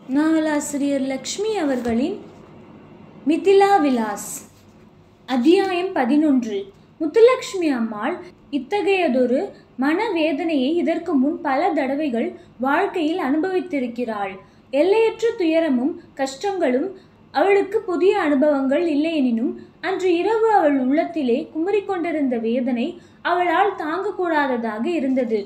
நாவலாசிரியர் லக்ஷ்மி அவர்களின் மிதிலா விலாஸ் அத்தியாயம் பதினொன்று முத்துலக்ஷ்மி அம்மாள் இத்தகையதொரு மனவேதனையை இதற்கு முன் பல தடவைகள் வாழ்க்கையில் அனுபவித்திருக்கிறாள் எல்லையற்ற துயரமும் கஷ்டங்களும் அவளுக்கு புதிய அனுபவங்கள் இல்லையெனினும் அன்று இரவு அவள் உள்ளத்திலே குமுறிக்கொண்டிருந்த வேதனை அவளால் தாங்கக்கூடாததாக இருந்தது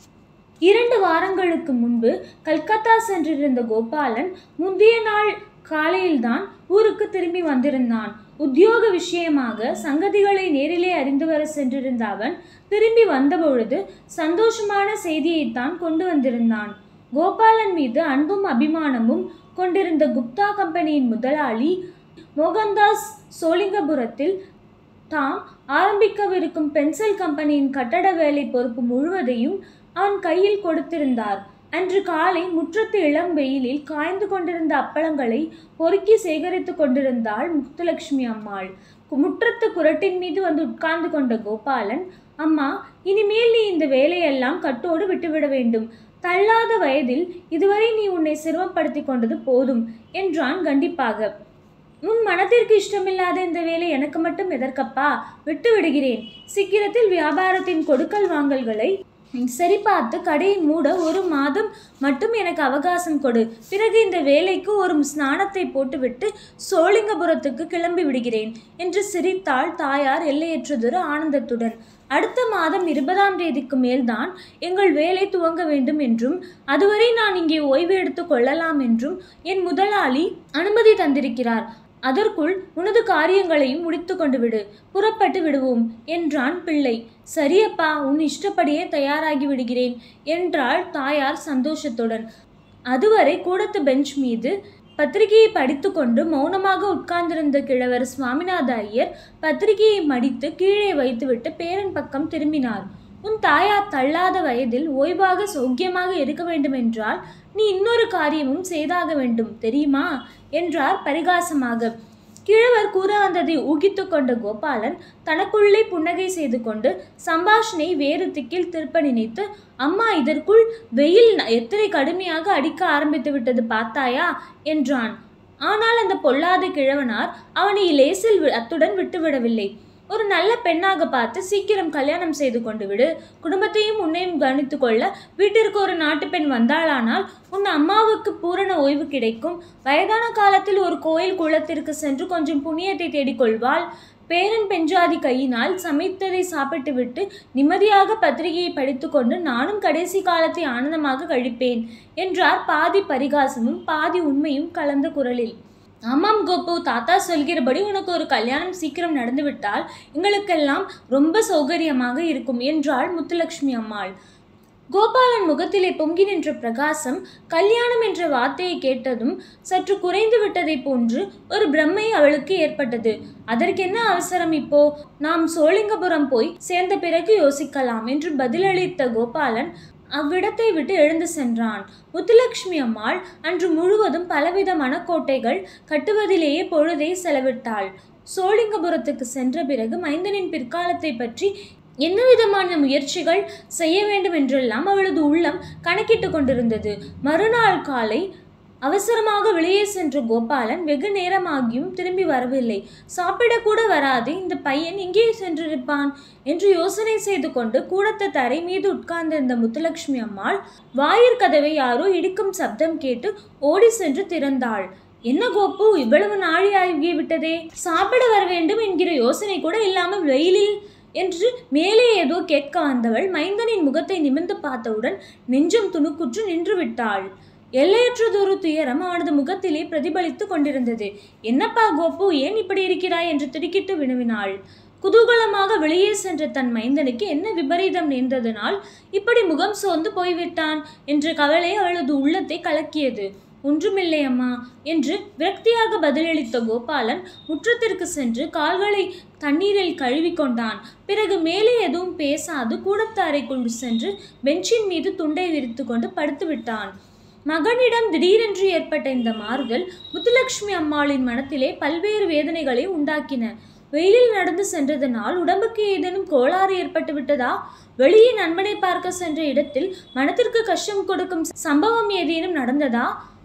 இரண்டு வாரங்களுக்கு முன்பு கல்கத்தா சென்றிருந்த கோபாலன் முந்தைய நாள் காலையில்தான் ஊருக்கு திரும்பி வந்திருந்தான் உத்தியோக விஷயமாக சங்கதிகளை நேரிலே அறிந்து வர சென்றிருந்த அவன் திரும்பி வந்தபொழுது சந்தோஷமான செய்தியைத்தான் கொண்டு வந்திருந்தான் கோபாலன் மீது அன்பும் அபிமானமும் கொண்டிருந்த குப்தா கம்பெனியின் முதலாளி மோகன்தாஸ் சோலிங்கபுரத்தில் தாம் ஆரம்பிக்கவிருக்கும் பென்சில் கம்பெனியின் கட்டட வேலை பொறுப்பு முழுவதையும் அவன் கையில் கொடுத்திருந்தார் அன்று காலை முற்றத்து இளம் வெயிலில் காய்ந்து கொண்டிருந்த அப்பளங்களை பொறுக்கி சேகரித்து கொண்டிருந்தாள் முத்துலட்சுமி அம்மாள் முற்றத்து குரட்டின் மீது வந்து உட்கார்ந்து கொண்ட கோபாலன் அம்மா இனிமேல் நீ இந்த வேலையெல்லாம் கட்டோடு விட்டுவிட வேண்டும் தள்ளாத வயதில் இதுவரை நீ உன்னை சிரமப்படுத்தி கொண்டது போதும் என்றான் கண்டிப்பாக உன் மனதிற்கு இஷ்டமில்லாத இந்த வேலை எனக்கு மட்டும் எதற்கப்பா விட்டு விடுகிறேன் சீக்கிரத்தில் வியாபாரத்தின் கொடுக்கல் வாங்கல்களை சரி பார்த்து கடையை மூட ஒரு மாதம் மட்டும் எனக்கு அவகாசம் கொடு பிறகு இந்த வேலைக்கு ஒரு ஸ்நானத்தை போட்டுவிட்டு சோழிங்கபுரத்துக்கு கிளம்பி விடுகிறேன் என்று சிரித்தாள் தாயார் எல்லையற்றதொரு ஆனந்தத்துடன் அடுத்த மாதம் இருபதாம் தேதிக்கு மேல்தான் எங்கள் வேலை துவங்க வேண்டும் என்றும் அதுவரை நான் இங்கே ஓய்வு எடுத்து கொள்ளலாம் என்றும் என் முதலாளி அனுமதி தந்திருக்கிறார் அதற்குள் உனது காரியங்களையும் முடித்து கொண்டு விடு புறப்பட்டு விடுவோம் என்றான் பிள்ளை சரியப்பா உன் இஷ்டப்படியே தயாராகி விடுகிறேன் என்றாள் தாயார் சந்தோஷத்துடன் அதுவரை கூடத்து பெஞ்ச் மீது பத்திரிகையை படித்துக்கொண்டு மௌனமாக உட்கார்ந்திருந்த கிழவர் சுவாமிநாத ஐயர் பத்திரிகையை மடித்து கீழே வைத்துவிட்டு பேரன் பக்கம் திரும்பினார் உன் தாயார் தள்ளாத வயதில் ஓய்வாக சௌக்கியமாக இருக்க வேண்டுமென்றால் நீ இன்னொரு காரியமும் செய்தாக வேண்டும் தெரியுமா என்றார் பரிகாசமாக கிழவர் கூற வந்ததை ஊகித்து கொண்ட கோபாலன் தனக்குள்ளே புன்னகை செய்து கொண்டு சம்பாஷனை வேறு திக்கில் திருப்ப நினைத்து அம்மா இதற்குள் வெயில் எத்தனை கடுமையாக அடிக்க ஆரம்பித்து விட்டது பார்த்தாயா என்றான் ஆனால் அந்த பொல்லாத கிழவனார் அவனை லேசில் அத்துடன் விட்டுவிடவில்லை ஒரு நல்ல பெண்ணாக பார்த்து சீக்கிரம் கல்யாணம் செய்து கொண்டு விடு குடும்பத்தையும் உன்னையும் கவனித்து கொள்ள வீட்டிற்கு ஒரு நாட்டு பெண் வந்தாளானால் உன் அம்மாவுக்கு பூரண ஓய்வு கிடைக்கும் வயதான காலத்தில் ஒரு கோயில் குளத்திற்கு சென்று கொஞ்சம் புண்ணியத்தை தேடிக்கொள்வாள் பேரன் பெஞ்சாதி கையினால் சமைத்ததை சாப்பிட்டுவிட்டு நிம்மதியாக பத்திரிகையை படித்துக்கொண்டு நானும் கடைசி காலத்தை ஆனந்தமாக கழிப்பேன் என்றார் பாதி பரிகாசமும் பாதி உண்மையும் கலந்த குரலில் ஆமாம் கோப்பு தாத்தா சொல்கிறபடி உனக்கு ஒரு கல்யாணம் சீக்கிரம் நடந்துவிட்டால் எங்களுக்கெல்லாம் ரொம்ப சௌகரியமாக இருக்கும் என்றாள் முத்துலட்சுமி அம்மாள் கோபாலன் முகத்திலே பொங்கி நின்ற பிரகாசம் கல்யாணம் என்ற வார்த்தையை கேட்டதும் சற்று குறைந்து விட்டதை போன்று ஒரு பிரம்மை அவளுக்கு ஏற்பட்டது அதற்கென்ன அவசரம் இப்போ நாம் சோழிங்கபுரம் போய் சேர்ந்த பிறகு யோசிக்கலாம் என்று பதிலளித்த கோபாலன் அவ்விடத்தை விட்டு எழுந்து சென்றான் முத்துலட்சுமி அம்மாள் அன்று முழுவதும் பலவித மனக்கோட்டைகள் கட்டுவதிலேயே பொழுதை செலவிட்டாள் சோழிங்கபுரத்துக்கு சென்ற பிறகு மைந்தனின் பிற்காலத்தை பற்றி என்ன விதமான முயற்சிகள் செய்ய வேண்டும் என்றெல்லாம் அவளது உள்ளம் கணக்கிட்டு கொண்டிருந்தது மறுநாள் காலை அவசரமாக வெளியே சென்ற கோபாலன் வெகு நேரமாகியும் திரும்பி வரவில்லை சாப்பிடக்கூட வராது இந்த பையன் எங்கே சென்றிருப்பான் என்று யோசனை செய்து கொண்டு கூடத்த தரை மீது உட்கார்ந்திருந்த முத்துலட்சுமி அம்மாள் வாயிற்கதவை யாரோ இடிக்கும் சப்தம் கேட்டு ஓடி சென்று திறந்தாள் என்ன கோப்பு இவ்வளவு நாழி ஆகிவிட்டதே சாப்பிட வர வேண்டும் என்கிற யோசனை கூட இல்லாமல் வெயிலில் என்று மேலே ஏதோ கேட்க வந்தவள் மைந்தனின் முகத்தை நிமிர்ந்து பார்த்தவுடன் நெஞ்சம் துணுக்குற்று நின்று விட்டாள் எல்லையற்றதொரு துயரம் அவனது முகத்திலே பிரதிபலித்து கொண்டிருந்தது என்னப்பா கோப்பு ஏன் இப்படி இருக்கிறாய் என்று திடுக்கிட்டு வினவினாள் குதூகலமாக வெளியே சென்ற தன் மைந்தனுக்கு என்ன விபரீதம் நேர்ந்ததனால் இப்படி முகம் சோர்ந்து போய்விட்டான் என்ற கவலை அவளது உள்ளத்தை கலக்கியது ஒன்றுமில்லை அம்மா என்று விரக்தியாக பதிலளித்த கோபாலன் முற்றத்திற்கு சென்று கால்களை தண்ணீரில் கழுவி கொண்டான் பிறகு மேலே எதுவும் பேசாது கூடத்து அறைக்குள் சென்று பெஞ்சின் மீது துண்டை விரித்து கொண்டு படுத்து விட்டான் மகனிடம் திடீரென்று ஏற்பட்ட இந்த மாறுதல் முத்துலட்சுமி அம்மாளின் மனத்திலே பல்வேறு வேதனைகளை உண்டாக்கின வெயிலில் நடந்து சென்றதனால் உடம்புக்கு ஏதேனும் கோளாறு ஏற்பட்டு விட்டதா வெளியே நண்பனை பார்க்க சென்ற இடத்தில் மனத்திற்கு கஷ்டம் கொடுக்கும் சம்பவம் ஏதேனும் நடந்ததா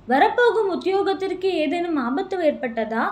வரப்போகும் உத்தியோகத்திற்கு ஏதேனும் ஆபத்து ஏற்பட்டதா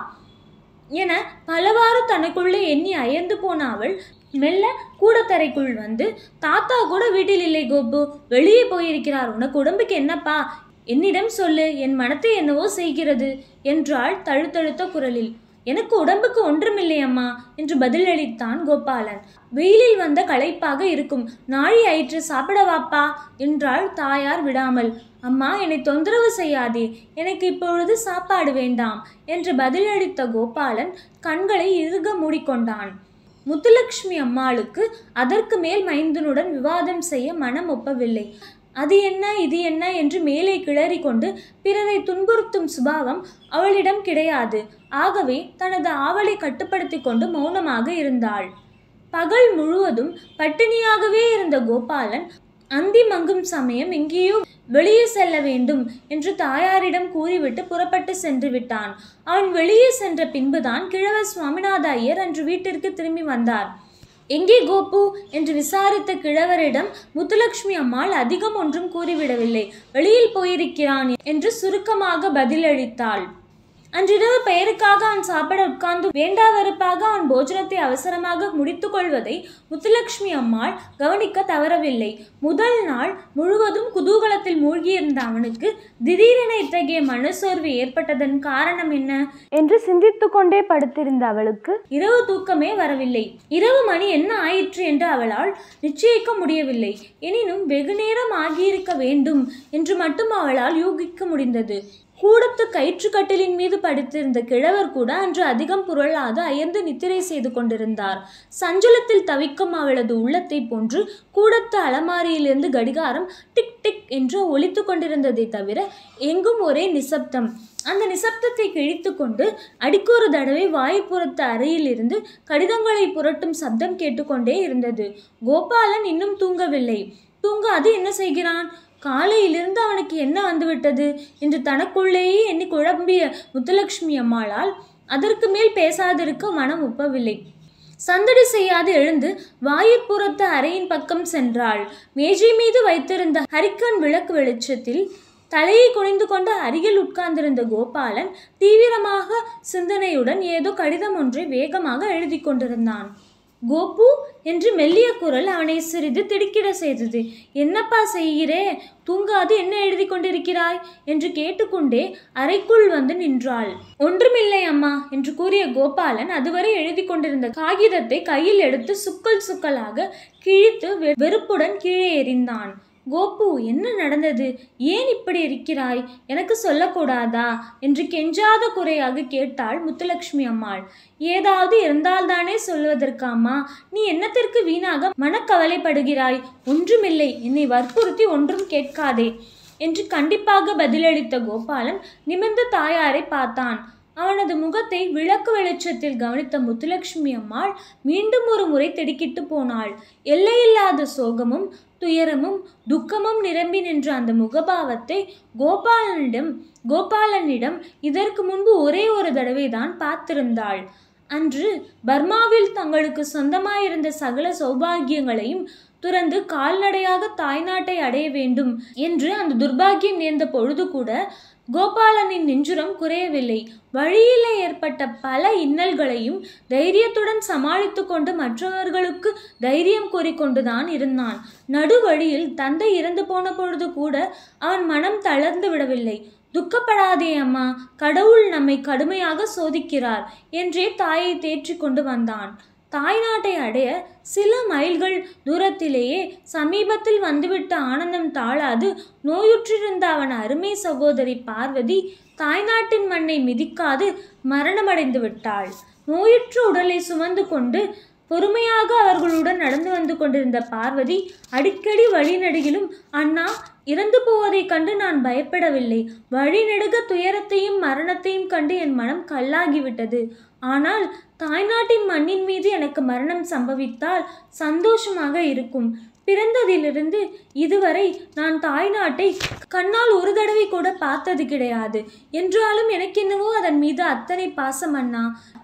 என பலவாறு தனக்குள்ளே எண்ணி அயர்ந்து போன அவள் மெல்ல கூடத்தரைக்குள் வந்து தாத்தா கூட வீட்டில் இல்லை கோபு வெளியே போயிருக்கிறார் உனக்கு உடம்புக்கு என்னப்பா என்னிடம் சொல்லு என் மனத்தை என்னவோ செய்கிறது என்றாள் தழுத்தழுத்த குரலில் எனக்கு உடம்புக்கு ஒன்றுமில்லை அம்மா என்று பதிலளித்தான் கோபாலன் வெயிலில் வந்த களைப்பாக இருக்கும் நாழி ஆயிற்று சாப்பிட வாப்பா என்றாள் தாயார் விடாமல் அம்மா என்னை தொந்தரவு செய்யாதே எனக்கு இப்பொழுது சாப்பாடு வேண்டாம் என்று பதிலளித்த கோபாலன் கண்களை இறுக மூடிக்கொண்டான் முத்துலட்சுமி அம்மாளுக்கு அதற்கு மேல் மைந்தனுடன் விவாதம் செய்ய மனம் ஒப்பவில்லை அது என்ன இது என்ன என்று மேலே கிளறி கொண்டு பிறரை துன்புறுத்தும் சுபாவம் அவளிடம் கிடையாது ஆகவே தனது ஆவலை கட்டுப்படுத்தி கொண்டு மௌனமாக இருந்தாள் பகல் முழுவதும் பட்டினியாகவே இருந்த கோபாலன் அந்தி மங்கும் சமயம் எங்கேயோ வெளியே செல்ல வேண்டும் என்று தாயாரிடம் கூறிவிட்டு புறப்பட்டு சென்று விட்டான் அவன் வெளியே சென்ற பின்புதான் கிழவர் சுவாமிநாத ஐயர் அன்று வீட்டிற்கு திரும்பி வந்தார் எங்கே கோபு என்று விசாரித்த கிழவரிடம் முத்துலட்சுமி அம்மாள் அதிகம் ஒன்றும் கூறிவிடவில்லை வெளியில் போயிருக்கிறான் என்று சுருக்கமாக பதிலளித்தாள் அன்றிரவு பெயருக்காக அவன் சாப்பிட உட்கார்ந்து வேண்டா வெறுப்பாக அவன் போஜனத்தை அவசரமாக முடித்துக் கொள்வதை முத்துலட்சுமி அம்மாள் கவனிக்க தவறவில்லை முதல் நாள் முழுவதும் குதூகலத்தில் மூழ்கியிருந்த அவனுக்கு திடீரென இத்தகைய மனசோர்வு ஏற்பட்டதன் காரணம் என்ன என்று சிந்தித்து கொண்டே படுத்திருந்த அவளுக்கு இரவு தூக்கமே வரவில்லை இரவு மணி என்ன ஆயிற்று என்று அவளால் நிச்சயிக்க முடியவில்லை எனினும் வெகுநேரம் ஆகியிருக்க வேண்டும் என்று மட்டும் அவளால் யூகிக்க முடிந்தது கூடத்து கயிற்றுக்கட்டிலின் மீது படுத்திருந்த கிழவர் கூட அன்று அதிகம் புரளாது அயர்ந்து நித்திரை செய்து கொண்டிருந்தார் சஞ்சலத்தில் தவிக்கும் அவளது உள்ளத்தை போன்று கூடத்து அலமாரியிலிருந்து கடிகாரம் டிக் டிக் என்று ஒலித்து கொண்டிருந்ததை தவிர எங்கும் ஒரே நிசப்தம் அந்த நிசப்தத்தை கிழித்து கொண்டு அடிக்கொரு தடவை வாய்ப்புறத்த அறையிலிருந்து கடிதங்களை புரட்டும் சப்தம் கேட்டுக்கொண்டே இருந்தது கோபாலன் இன்னும் தூங்கவில்லை தூங்காது என்ன செய்கிறான் காலையிலிருந்து அவனுக்கு என்ன வந்துவிட்டது என்று தனக்குள்ளேயே எண்ணி குழம்பிய முத்துலட்சுமி அம்மாளால் அதற்கு மேல் பேசாதிருக்க மனம் ஒப்பவில்லை சந்தடி செய்யாது எழுந்து வாயிற்புறத்து அறையின் பக்கம் சென்றாள் மேஜை மீது வைத்திருந்த ஹரிக்கன் விளக்கு வெளிச்சத்தில் தலையை குனிந்து கொண்டு அருகில் உட்கார்ந்திருந்த கோபாலன் தீவிரமாக சிந்தனையுடன் ஏதோ கடிதம் ஒன்றை வேகமாக எழுதி கொண்டிருந்தான் கோபு என்று மெல்லிய குரல் அவனை சிறிது திடுக்கிட செய்தது என்னப்பா செய்கிறே தூங்காது என்ன எழுதி கொண்டிருக்கிறாய் என்று கேட்டுக்கொண்டே அறைக்குள் வந்து நின்றாள் ஒன்றுமில்லை அம்மா என்று கூறிய கோபாலன் அதுவரை எழுதி கொண்டிருந்த காகிதத்தை கையில் எடுத்து சுக்கல் சுக்கலாக கிழித்து வெ- வெறுப்புடன் கீழே எறிந்தான் கோபு என்ன நடந்தது ஏன் இப்படி இருக்கிறாய் எனக்கு சொல்லக்கூடாதா என்று கெஞ்சாத குறையாக கேட்டாள் முத்துலட்சுமி அம்மாள் ஏதாவது இருந்தால்தானே சொல்வதற்காமா நீ என்னத்திற்கு வீணாக மனக்கவலைப்படுகிறாய் ஒன்றுமில்லை என்னை வற்புறுத்தி ஒன்றும் கேட்காதே என்று கண்டிப்பாக பதிலளித்த கோபாலன் நிமிர்ந்து தாயாரை பார்த்தான் அவனது முகத்தை விளக்கு வெளிச்சத்தில் கவனித்த முத்துலட்சுமி அம்மாள் மீண்டும் ஒரு முறை திடுக்கிட்டு போனாள் எல்லையில்லாத சோகமும் துயரமும் துக்கமும் நிரம்பி நின்ற அந்த முகபாவத்தை கோபாலனிடம் கோபாலனிடம் இதற்கு முன்பு ஒரே ஒரு தடவை தான் பார்த்திருந்தாள் அன்று பர்மாவில் தங்களுக்கு சொந்தமாயிருந்த சகல சௌபாகியங்களையும் துறந்து கால்நடையாக தாய்நாட்டை அடைய வேண்டும் என்று அந்த துர்பாக்கியம் நேர்ந்த பொழுது கூட கோபாலனின் நெஞ்சுரம் குறையவில்லை வழியிலே ஏற்பட்ட பல இன்னல்களையும் தைரியத்துடன் சமாளித்து கொண்டு மற்றவர்களுக்கு தைரியம் கூறிக்கொண்டுதான் இருந்தான் நடுவழியில் தந்தை இறந்து போன பொழுது கூட அவன் மனம் தளர்ந்து விடவில்லை துக்கப்படாதே அம்மா கடவுள் நம்மை கடுமையாக சோதிக்கிறார் என்றே தாயை தேற்றிக் கொண்டு வந்தான் தாய்நாட்டை அடைய சில மைல்கள் தூரத்திலேயே சமீபத்தில் வந்துவிட்ட ஆனந்தம் தாழாது நோயுற்றிருந்த அவன் அருமை சகோதரி பார்வதி தாய்நாட்டின் மண்ணை மிதிக்காது மரணமடைந்து விட்டாள் நோயுற்ற உடலை சுமந்து கொண்டு பொறுமையாக அவர்களுடன் நடந்து வந்து கொண்டிருந்த பார்வதி அடிக்கடி வழிநடுகிலும் அண்ணா இறந்து போவதைக் கண்டு நான் பயப்படவில்லை வழிநெடுக துயரத்தையும் மரணத்தையும் கண்டு என் மனம் கல்லாகிவிட்டது ஆனால் தாய்நாட்டின் மண்ணின் மீது எனக்கு மரணம் சம்பவித்தால் சந்தோஷமாக இருக்கும் பிறந்ததிலிருந்து இதுவரை நான் தாய்நாட்டை கண்ணால் ஒரு தடவை கூட பார்த்தது கிடையாது என்றாலும் எனக்கென்னவோ அதன் மீது அத்தனை பாசம் அண்ணா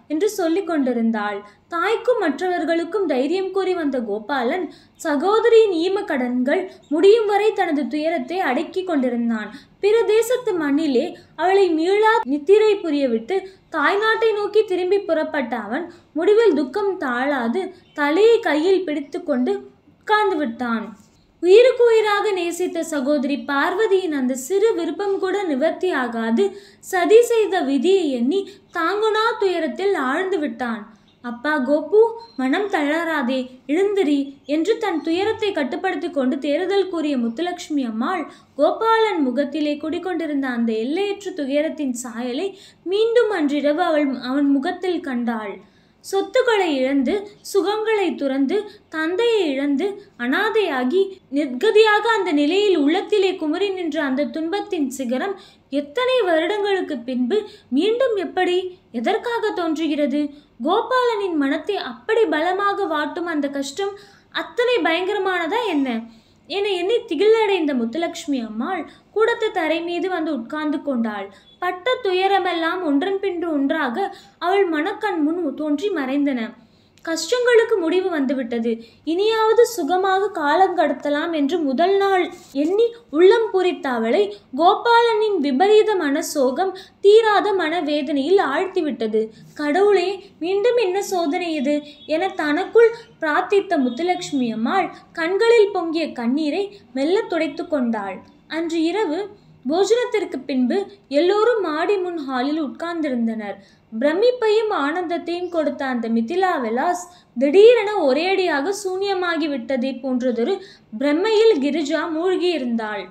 என்று சொல்லிக் கொண்டிருந்தாள் தாய்க்கும் மற்றவர்களுக்கும் தைரியம் கூறி வந்த கோபாலன் சகோதரியின் ஈம கடன்கள் முடியும் வரை தனது துயரத்தை அடக்கி கொண்டிருந்தான் பிற தேசத்து மண்ணிலே அவளை மீளா நித்திரை புரியவிட்டு தாய்நாட்டை நோக்கி திரும்பி புறப்பட்ட அவன் முடிவில் துக்கம் தாழாது தலையை கையில் பிடித்து கொண்டு உட்கார்ந்து விட்டான் உயிருக்கு உயிராக நேசித்த சகோதரி பார்வதியின் அந்த சிறு விருப்பம் கூட நிவர்த்தி ஆகாது சதி செய்த விதியை எண்ணி தாங்குனா துயரத்தில் ஆழ்ந்து விட்டான் அப்பா கோபு மனம் தளராதே எழுந்திரி என்று தன் துயரத்தை கட்டுப்படுத்தி கொண்டு தேறுதல் கூறிய முத்துலட்சுமி அம்மாள் கோபாலன் முகத்திலே குடிக்கொண்டிருந்த அந்த எல்லையற்ற துயரத்தின் சாயலை மீண்டும் அன்றிரவு அவள் அவன் முகத்தில் கண்டாள் சொத்துக்களை இழந்து சுகங்களை துறந்து தந்தையை இழந்து அனாதையாகி நிர்கதியாக அந்த நிலையில் உள்ளத்திலே குமரி நின்ற அந்த துன்பத்தின் சிகரம் எத்தனை வருடங்களுக்கு பின்பு மீண்டும் எப்படி எதற்காக தோன்றுகிறது கோபாலனின் மனத்தை அப்படி பலமாக வாட்டும் அந்த கஷ்டம் அத்தனை பயங்கரமானதா என்ன என எண்ணி திகிலடைந்த முத்துலட்சுமி அம்மாள் கூடத்து தரை மீது வந்து உட்கார்ந்து கொண்டாள் பட்ட துயரமெல்லாம் ஒன்றன் பின்று ஒன்றாக அவள் மனக்கண் முன் தோன்றி மறைந்தன கஷ்டங்களுக்கு முடிவு வந்துவிட்டது இனியாவது சுகமாக காலம் கடத்தலாம் என்று முதல் நாள் எண்ணி உள்ளம் பூரித்த அவளை கோபாலனின் விபரீத மன சோகம் தீராத மனவேதனையில் ஆழ்த்திவிட்டது கடவுளே மீண்டும் என்ன சோதனை இது என தனக்குள் பிரார்த்தித்த முத்துலட்சுமி அம்மாள் கண்களில் பொங்கிய கண்ணீரை மெல்ல துடைத்து கொண்டாள் அன்று இரவு போஜனத்திற்கு பின்பு எல்லோரும் மாடி முன் ஹாலில் உட்கார்ந்திருந்தனர் பிரமிப்பையும் ஆனந்தத்தையும் கொடுத்த அந்த மிதிலா விலாஸ் திடீரென ஒரேடியாக சூன்யமாகி விட்டதை போன்றதொரு பிரம்மையில் கிரிஜா மூழ்கியிருந்தாள்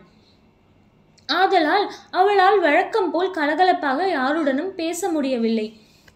ஆதலால் அவளால் வழக்கம் போல் கலகலப்பாக யாருடனும் பேச முடியவில்லை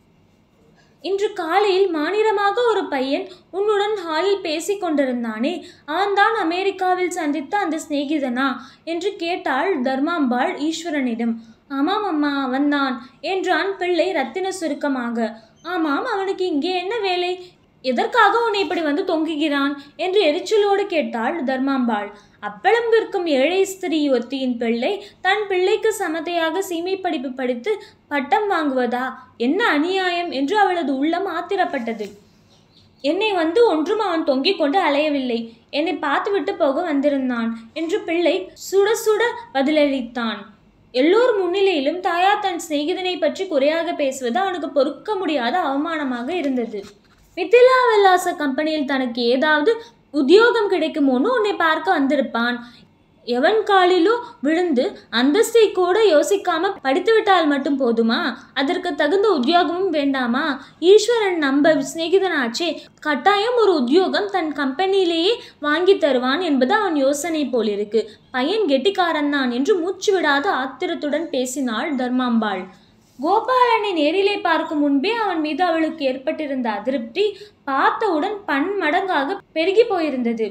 இன்று காலையில் மாநிலமாக ஒரு பையன் உன்னுடன் ஹாலில் பேசிக் கொண்டிருந்தானே அவன்தான் அமெரிக்காவில் சந்தித்த அந்த சிநேகிதனா என்று கேட்டாள் தர்மாம்பாள் ஈஸ்வரனிடம் ஆமாம் அம்மா அவன்தான் என்றான் பிள்ளை ரத்தின சுருக்கமாக ஆமாம் அவனுக்கு இங்கே என்ன வேலை எதற்காக உன்னை இப்படி வந்து தொங்குகிறான் என்று எரிச்சலோடு கேட்டாள் தர்மாம்பாள் அப்பளம் விற்கும் ஏழை ஸ்திரீ ஒத்தியின் பிள்ளை தன் பிள்ளைக்கு சமதையாக சீமை படிப்பு படித்து பட்டம் வாங்குவதா என்ன அநியாயம் என்று அவளது உள்ளம் ஆத்திரப்பட்டது என்னை வந்து ஒன்றும் அவன் தொங்கிக் கொண்டு அலையவில்லை என்னை பார்த்துவிட்டு போக வந்திருந்தான் என்று பிள்ளை சுட சுட பதிலளித்தான் எல்லோர் முன்னிலையிலும் தாயார் தன் சிநேகிதனை பற்றி குறையாக பேசுவது அவனுக்கு பொறுக்க முடியாத அவமானமாக இருந்தது மிதிலா விலாச கம்பெனியில் தனக்கு ஏதாவது உத்தியோகம் கிடைக்குமோன்னு உன்னை பார்க்க வந்திருப்பான் எவன் காலிலோ விழுந்து அந்தஸ்தை கூட யோசிக்காம படித்துவிட்டால் மட்டும் போதுமா அதற்கு தகுந்த உத்தியோகமும் வேண்டாமா ஈஸ்வரன் நம்ப சிநேகிதனாச்சே கட்டாயம் ஒரு உத்தியோகம் தன் கம்பெனியிலேயே வாங்கி தருவான் என்பது அவன் யோசனை போலிருக்கு பையன் கெட்டிக்காரன் தான் என்று மூச்சு விடாத ஆத்திரத்துடன் பேசினாள் தர்மாம்பாள் கோபாலனை நேரிலே பார்க்கும் முன்பே அவன் மீது அவளுக்கு ஏற்பட்டிருந்த அதிருப்தி பார்த்தவுடன் பன்மடங்காக பெருகி போயிருந்தது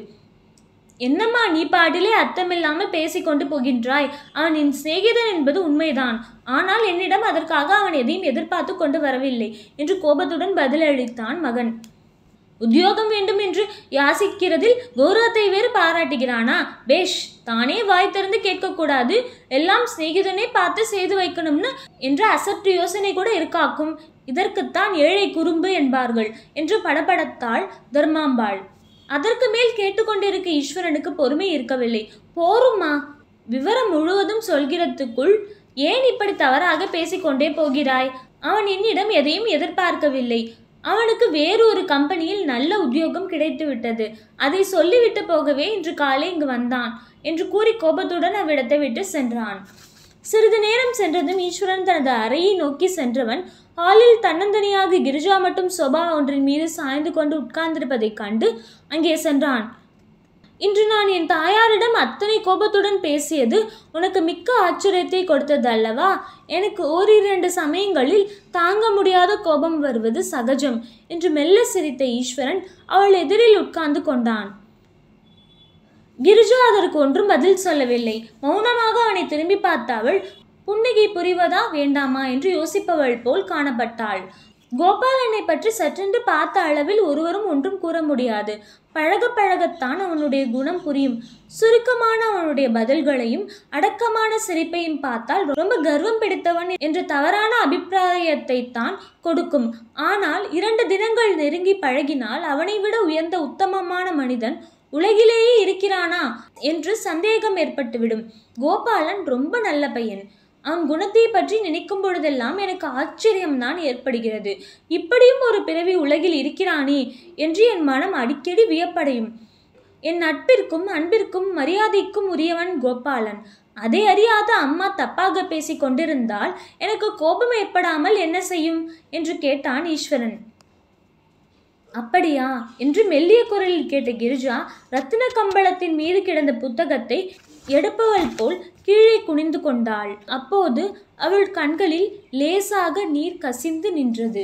என்னம்மா நீ பாட்டிலே அர்த்தமில்லாமல் பேசிக்கொண்டு போகின்றாய் அவன் என் சிநேகிதன் என்பது உண்மைதான் ஆனால் என்னிடம் அதற்காக அவன் எதையும் எதிர்பார்த்து கொண்டு வரவில்லை என்று கோபத்துடன் பதிலளித்தான் மகன் உத்தியோகம் வேண்டும் என்று யாசிக்கிறதில் கௌரவத்தை வேறு பாராட்டுகிறானா பேஷ் தானே வாய் திறந்து கேட்கக்கூடாது எல்லாம் சிநேகிதனை பார்த்து செய்து வைக்கணும்னு என்ற அசற்று யோசனை கூட இருக்காக்கும் இதற்குத்தான் ஏழை குறும்பு என்பார்கள் என்று படபடத்தாள் தர்மாம்பாள் அதற்கு மேல் கேட்டுக்கொண்டிருக்க ஈஸ்வரனுக்கு பொறுமை இருக்கவில்லை போரும்மா விவரம் முழுவதும் சொல்கிறதுக்குள் ஏன் இப்படி தவறாக பேசிக்கொண்டே போகிறாய் அவன் என்னிடம் எதையும் எதிர்பார்க்கவில்லை அவனுக்கு வேறு ஒரு கம்பெனியில் நல்ல உத்தியோகம் கிடைத்து விட்டது அதை சொல்லிவிட்டு போகவே இன்று காலை இங்கு வந்தான் என்று கூறி கோபத்துடன் அவ்விடத்தை விட்டு சென்றான் சிறிது நேரம் சென்றதும் ஈஸ்வரன் தனது அறையை நோக்கி சென்றவன் ஹாலில் தன்னந்தனியாக கிரிஜா மட்டும் சொபா ஒன்றின் மீது சாய்ந்து கொண்டு உட்கார்ந்திருப்பதைக் கண்டு அங்கே சென்றான் இன்று நான் என் தாயாரிடம் அத்தனை கோபத்துடன் பேசியது உனக்கு மிக்க ஆச்சரியத்தை கொடுத்தது அல்லவா எனக்கு ஓரிரண்டு சமயங்களில் தாங்க முடியாத கோபம் வருவது சகஜம் என்று மெல்ல சிரித்த ஈஸ்வரன் அவள் எதிரில் உட்கார்ந்து கொண்டான் கிரிஜா அதற்கு ஒன்றும் பதில் சொல்லவில்லை மௌனமாக அவனை திரும்பி பார்த்த அவள் புன்னகை புரிவதா வேண்டாமா என்று யோசிப்பவள் போல் காணப்பட்டாள் கோபாலனை பற்றி சற்றென்று பார்த்த அளவில் ஒருவரும் ஒன்றும் கூற முடியாது பழக பழகத்தான் அவனுடைய குணம் புரியும் சுருக்கமான அவனுடைய பதில்களையும் அடக்கமான சிரிப்பையும் பார்த்தால் ரொம்ப கர்வம் பிடித்தவன் என்ற தவறான அபிப்பிராயத்தை தான் கொடுக்கும் ஆனால் இரண்டு தினங்கள் நெருங்கி பழகினால் அவனை விட உயர்ந்த உத்தமமான மனிதன் உலகிலேயே இருக்கிறானா என்று சந்தேகம் ஏற்பட்டுவிடும் கோபாலன் ரொம்ப நல்ல பையன் அவன் குணத்தை பற்றி நினைக்கும் பொழுதெல்லாம் எனக்கு ஆச்சரியம்தான் ஏற்படுகிறது இப்படியும் ஒரு பிறவி உலகில் இருக்கிறானே என்று என் மனம் அடிக்கடி வியப்படையும் என் நட்பிற்கும் அன்பிற்கும் மரியாதைக்கும் உரியவன் கோபாலன் அதை அறியாத அம்மா தப்பாக பேசிக் கொண்டிருந்தால் எனக்கு கோபம் ஏற்படாமல் என்ன செய்யும் என்று கேட்டான் ஈஸ்வரன் அப்படியா என்று மெல்லிய குரலில் கேட்ட கிரிஜா ரத்தின கம்பளத்தின் மீது கிடந்த புத்தகத்தை எடுப்பவள் போல் கீழே குனிந்து கொண்டாள் அப்போது அவள் கண்களில் லேசாக நீர் கசிந்து நின்றது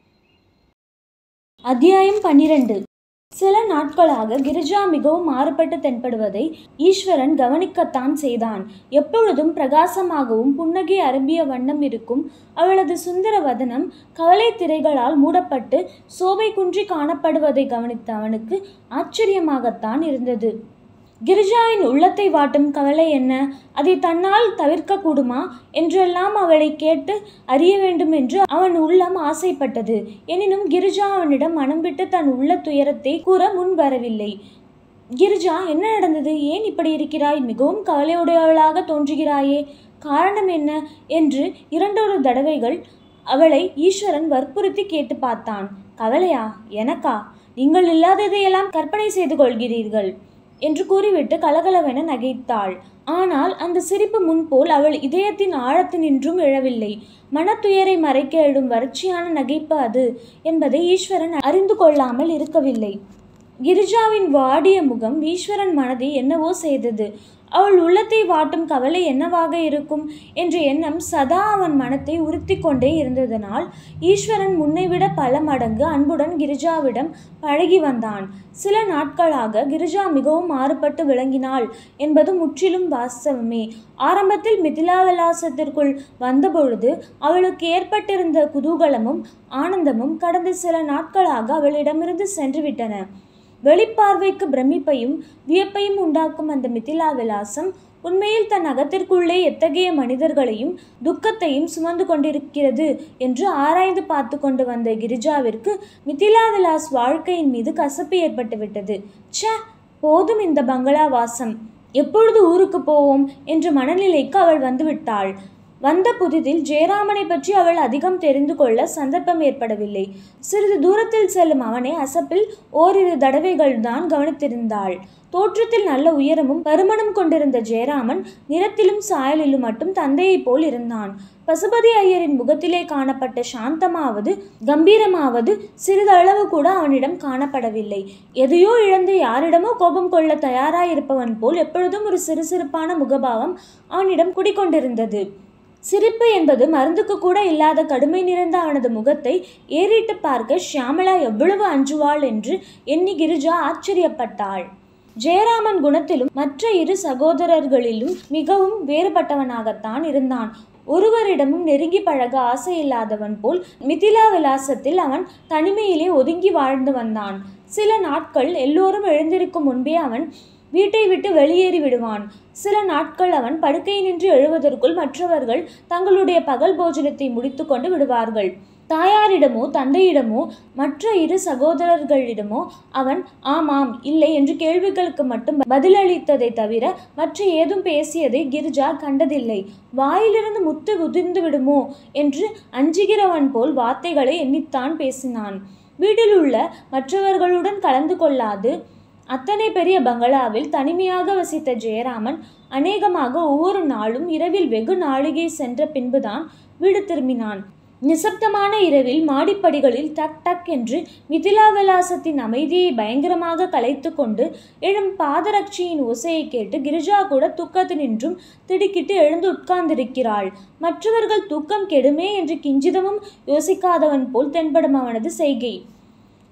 அத்தியாயம் பன்னிரண்டு சில நாட்களாக கிரிஜா மிகவும் மாறுபட்டு தென்படுவதை ஈஸ்வரன் கவனிக்கத்தான் செய்தான் எப்பொழுதும் பிரகாசமாகவும் புன்னகை அரும்பிய வண்ணம் இருக்கும் அவளது சுந்தர வதனம் கவலை திரைகளால் மூடப்பட்டு சோபை குன்றி காணப்படுவதை கவனித்த அவனுக்கு ஆச்சரியமாகத்தான் இருந்தது கிரிஜாவின் உள்ளத்தை வாட்டும் கவலை என்ன அதை தன்னால் தவிர்க்க கூடுமா என்றெல்லாம் அவளை கேட்டு அறிய வேண்டும் என்று அவன் உள்ளம் ஆசைப்பட்டது எனினும் கிரிஜா அவனிடம் மனம் விட்டு தன் உள்ள துயரத்தை கூற முன் வரவில்லை கிரிஜா என்ன நடந்தது ஏன் இப்படி இருக்கிறாய் மிகவும் கவலையுடையவளாக தோன்றுகிறாயே காரணம் என்ன என்று இரண்டொரு தடவைகள் அவளை ஈஸ்வரன் வற்புறுத்தி கேட்டு பார்த்தான் கவலையா எனக்கா நீங்கள் இல்லாததையெல்லாம் கற்பனை செய்து கொள்கிறீர்கள் என்று கூறிவிட்டு கலகலவென நகைத்தாள் ஆனால் அந்த சிரிப்பு முன்போல் அவள் இதயத்தின் ஆழத்தினின்றும் எழவில்லை மனத்துயரை மறைக்க எழும் வறட்சியான நகைப்பு அது என்பதை ஈஸ்வரன் அறிந்து கொள்ளாமல் இருக்கவில்லை கிரிஜாவின் வாடிய முகம் ஈஸ்வரன் மனதை என்னவோ செய்தது அவள் உள்ளத்தை வாட்டும் கவலை என்னவாக இருக்கும் என்ற எண்ணம் சதா அவன் மனத்தை உறுத்தி கொண்டே இருந்ததனால் ஈஸ்வரன் முன்னைவிட பல மடங்கு அன்புடன் கிரிஜாவிடம் பழகி வந்தான் சில நாட்களாக கிரிஜா மிகவும் மாறுபட்டு விளங்கினாள் என்பது முற்றிலும் வாஸ்தவமே ஆரம்பத்தில் மிதிலா விலாசத்திற்குள் வந்தபொழுது அவளுக்கு ஏற்பட்டிருந்த குதூகலமும் ஆனந்தமும் கடந்த சில நாட்களாக அவளிடமிருந்து சென்றுவிட்டன வெளிப்பார்வைக்கு பிரமிப்பையும் வியப்பையும் உண்டாக்கும் அந்த மிதிலா விலாசம் உண்மையில் தன் அகத்திற்குள்ளே எத்தகைய மனிதர்களையும் துக்கத்தையும் சுமந்து கொண்டிருக்கிறது என்று ஆராய்ந்து பார்த்து கொண்டு வந்த கிரிஜாவிற்கு மிதிலா விலாஸ் வாழ்க்கையின் மீது கசப்பு ஏற்பட்டுவிட்டது ச்சே போதும் இந்த பங்களா வாசம் எப்பொழுது ஊருக்கு போவோம் என்ற மனநிலைக்கு அவள் வந்துவிட்டாள் வந்த புதிதில் ஜெயராமனை பற்றி அவள் அதிகம் தெரிந்து கொள்ள சந்தர்ப்பம் ஏற்படவில்லை சிறிது தூரத்தில் செல்லும் அவனை அசப்பில் ஓரிரு தடவைகள் தான் கவனித்திருந்தாள் தோற்றத்தில் நல்ல உயரமும் பருமனும் கொண்டிருந்த ஜெயராமன் நிறத்திலும் சாயலிலும் மட்டும் தந்தையைப் போல் இருந்தான் பசுபதி ஐயரின் முகத்திலே காணப்பட்ட சாந்தமாவது கம்பீரமாவது சிறிதளவு கூட அவனிடம் காணப்படவில்லை எதையோ இழந்து யாரிடமோ கோபம் கொள்ள தயாராயிருப்பவன் போல் எப்பொழுதும் ஒரு சிறுசிறுப்பான முகபாவம் அவனிடம் குடிக்கொண்டிருந்தது சிரிப்பு என்பது மருந்துக்கு கூட இல்லாத கடுமை நிறைந்த அவனது முகத்தை ஏறிட்டு பார்க்க ஷியாமளா எவ்வளவு அஞ்சுவாள் என்று எண்ணி கிரிஜா ஆச்சரியப்பட்டாள் ஜெயராமன் குணத்திலும் மற்ற இரு சகோதரர்களிலும் மிகவும் வேறுபட்டவனாகத்தான் இருந்தான் ஒருவரிடமும் நெருங்கி பழக ஆசையில்லாதவன் போல் மிதிலா விலாசத்தில் அவன் தனிமையிலே ஒதுங்கி வாழ்ந்து வந்தான் சில நாட்கள் எல்லோரும் எழுந்திருக்கும் முன்பே அவன் வீட்டை விட்டு வெளியேறி விடுவான் சில நாட்கள் அவன் படுக்கை நின்று எழுவதற்குள் மற்றவர்கள் தங்களுடைய பகல் போஜனத்தை முடித்து கொண்டு விடுவார்கள் தாயாரிடமோ தந்தையிடமோ மற்ற இரு சகோதரர்களிடமோ அவன் ஆமாம் இல்லை என்று கேள்விகளுக்கு மட்டும் பதிலளித்ததை தவிர மற்ற ஏதும் பேசியதை கிரிஜா கண்டதில்லை வாயிலிருந்து முத்து உதிர்ந்து விடுமோ என்று அஞ்சுகிறவன் போல் வார்த்தைகளை எண்ணித்தான் பேசினான் வீட்டிலுள்ள மற்றவர்களுடன் கலந்து கொள்ளாது அத்தனை பெரிய பங்களாவில் தனிமையாக வசித்த ஜெயராமன் அநேகமாக ஒவ்வொரு நாளும் இரவில் வெகு நாழிகை சென்ற பின்புதான் வீடு திரும்பினான் நிசப்தமான இரவில் மாடிப்படிகளில் டக் டக் என்று மிதிலா விலாசத்தின் அமைதியை பயங்கரமாக கலைத்து கொண்டு எழும் பாதரட்சியின் ஓசையை கேட்டு கிரிஜா கூட தூக்கத்தினின்றும் திடுக்கிட்டு எழுந்து உட்கார்ந்திருக்கிறாள் மற்றவர்கள் தூக்கம் கெடுமே என்று கிஞ்சிதமும் யோசிக்காதவன் போல் தென்படும் அவனது செய்கை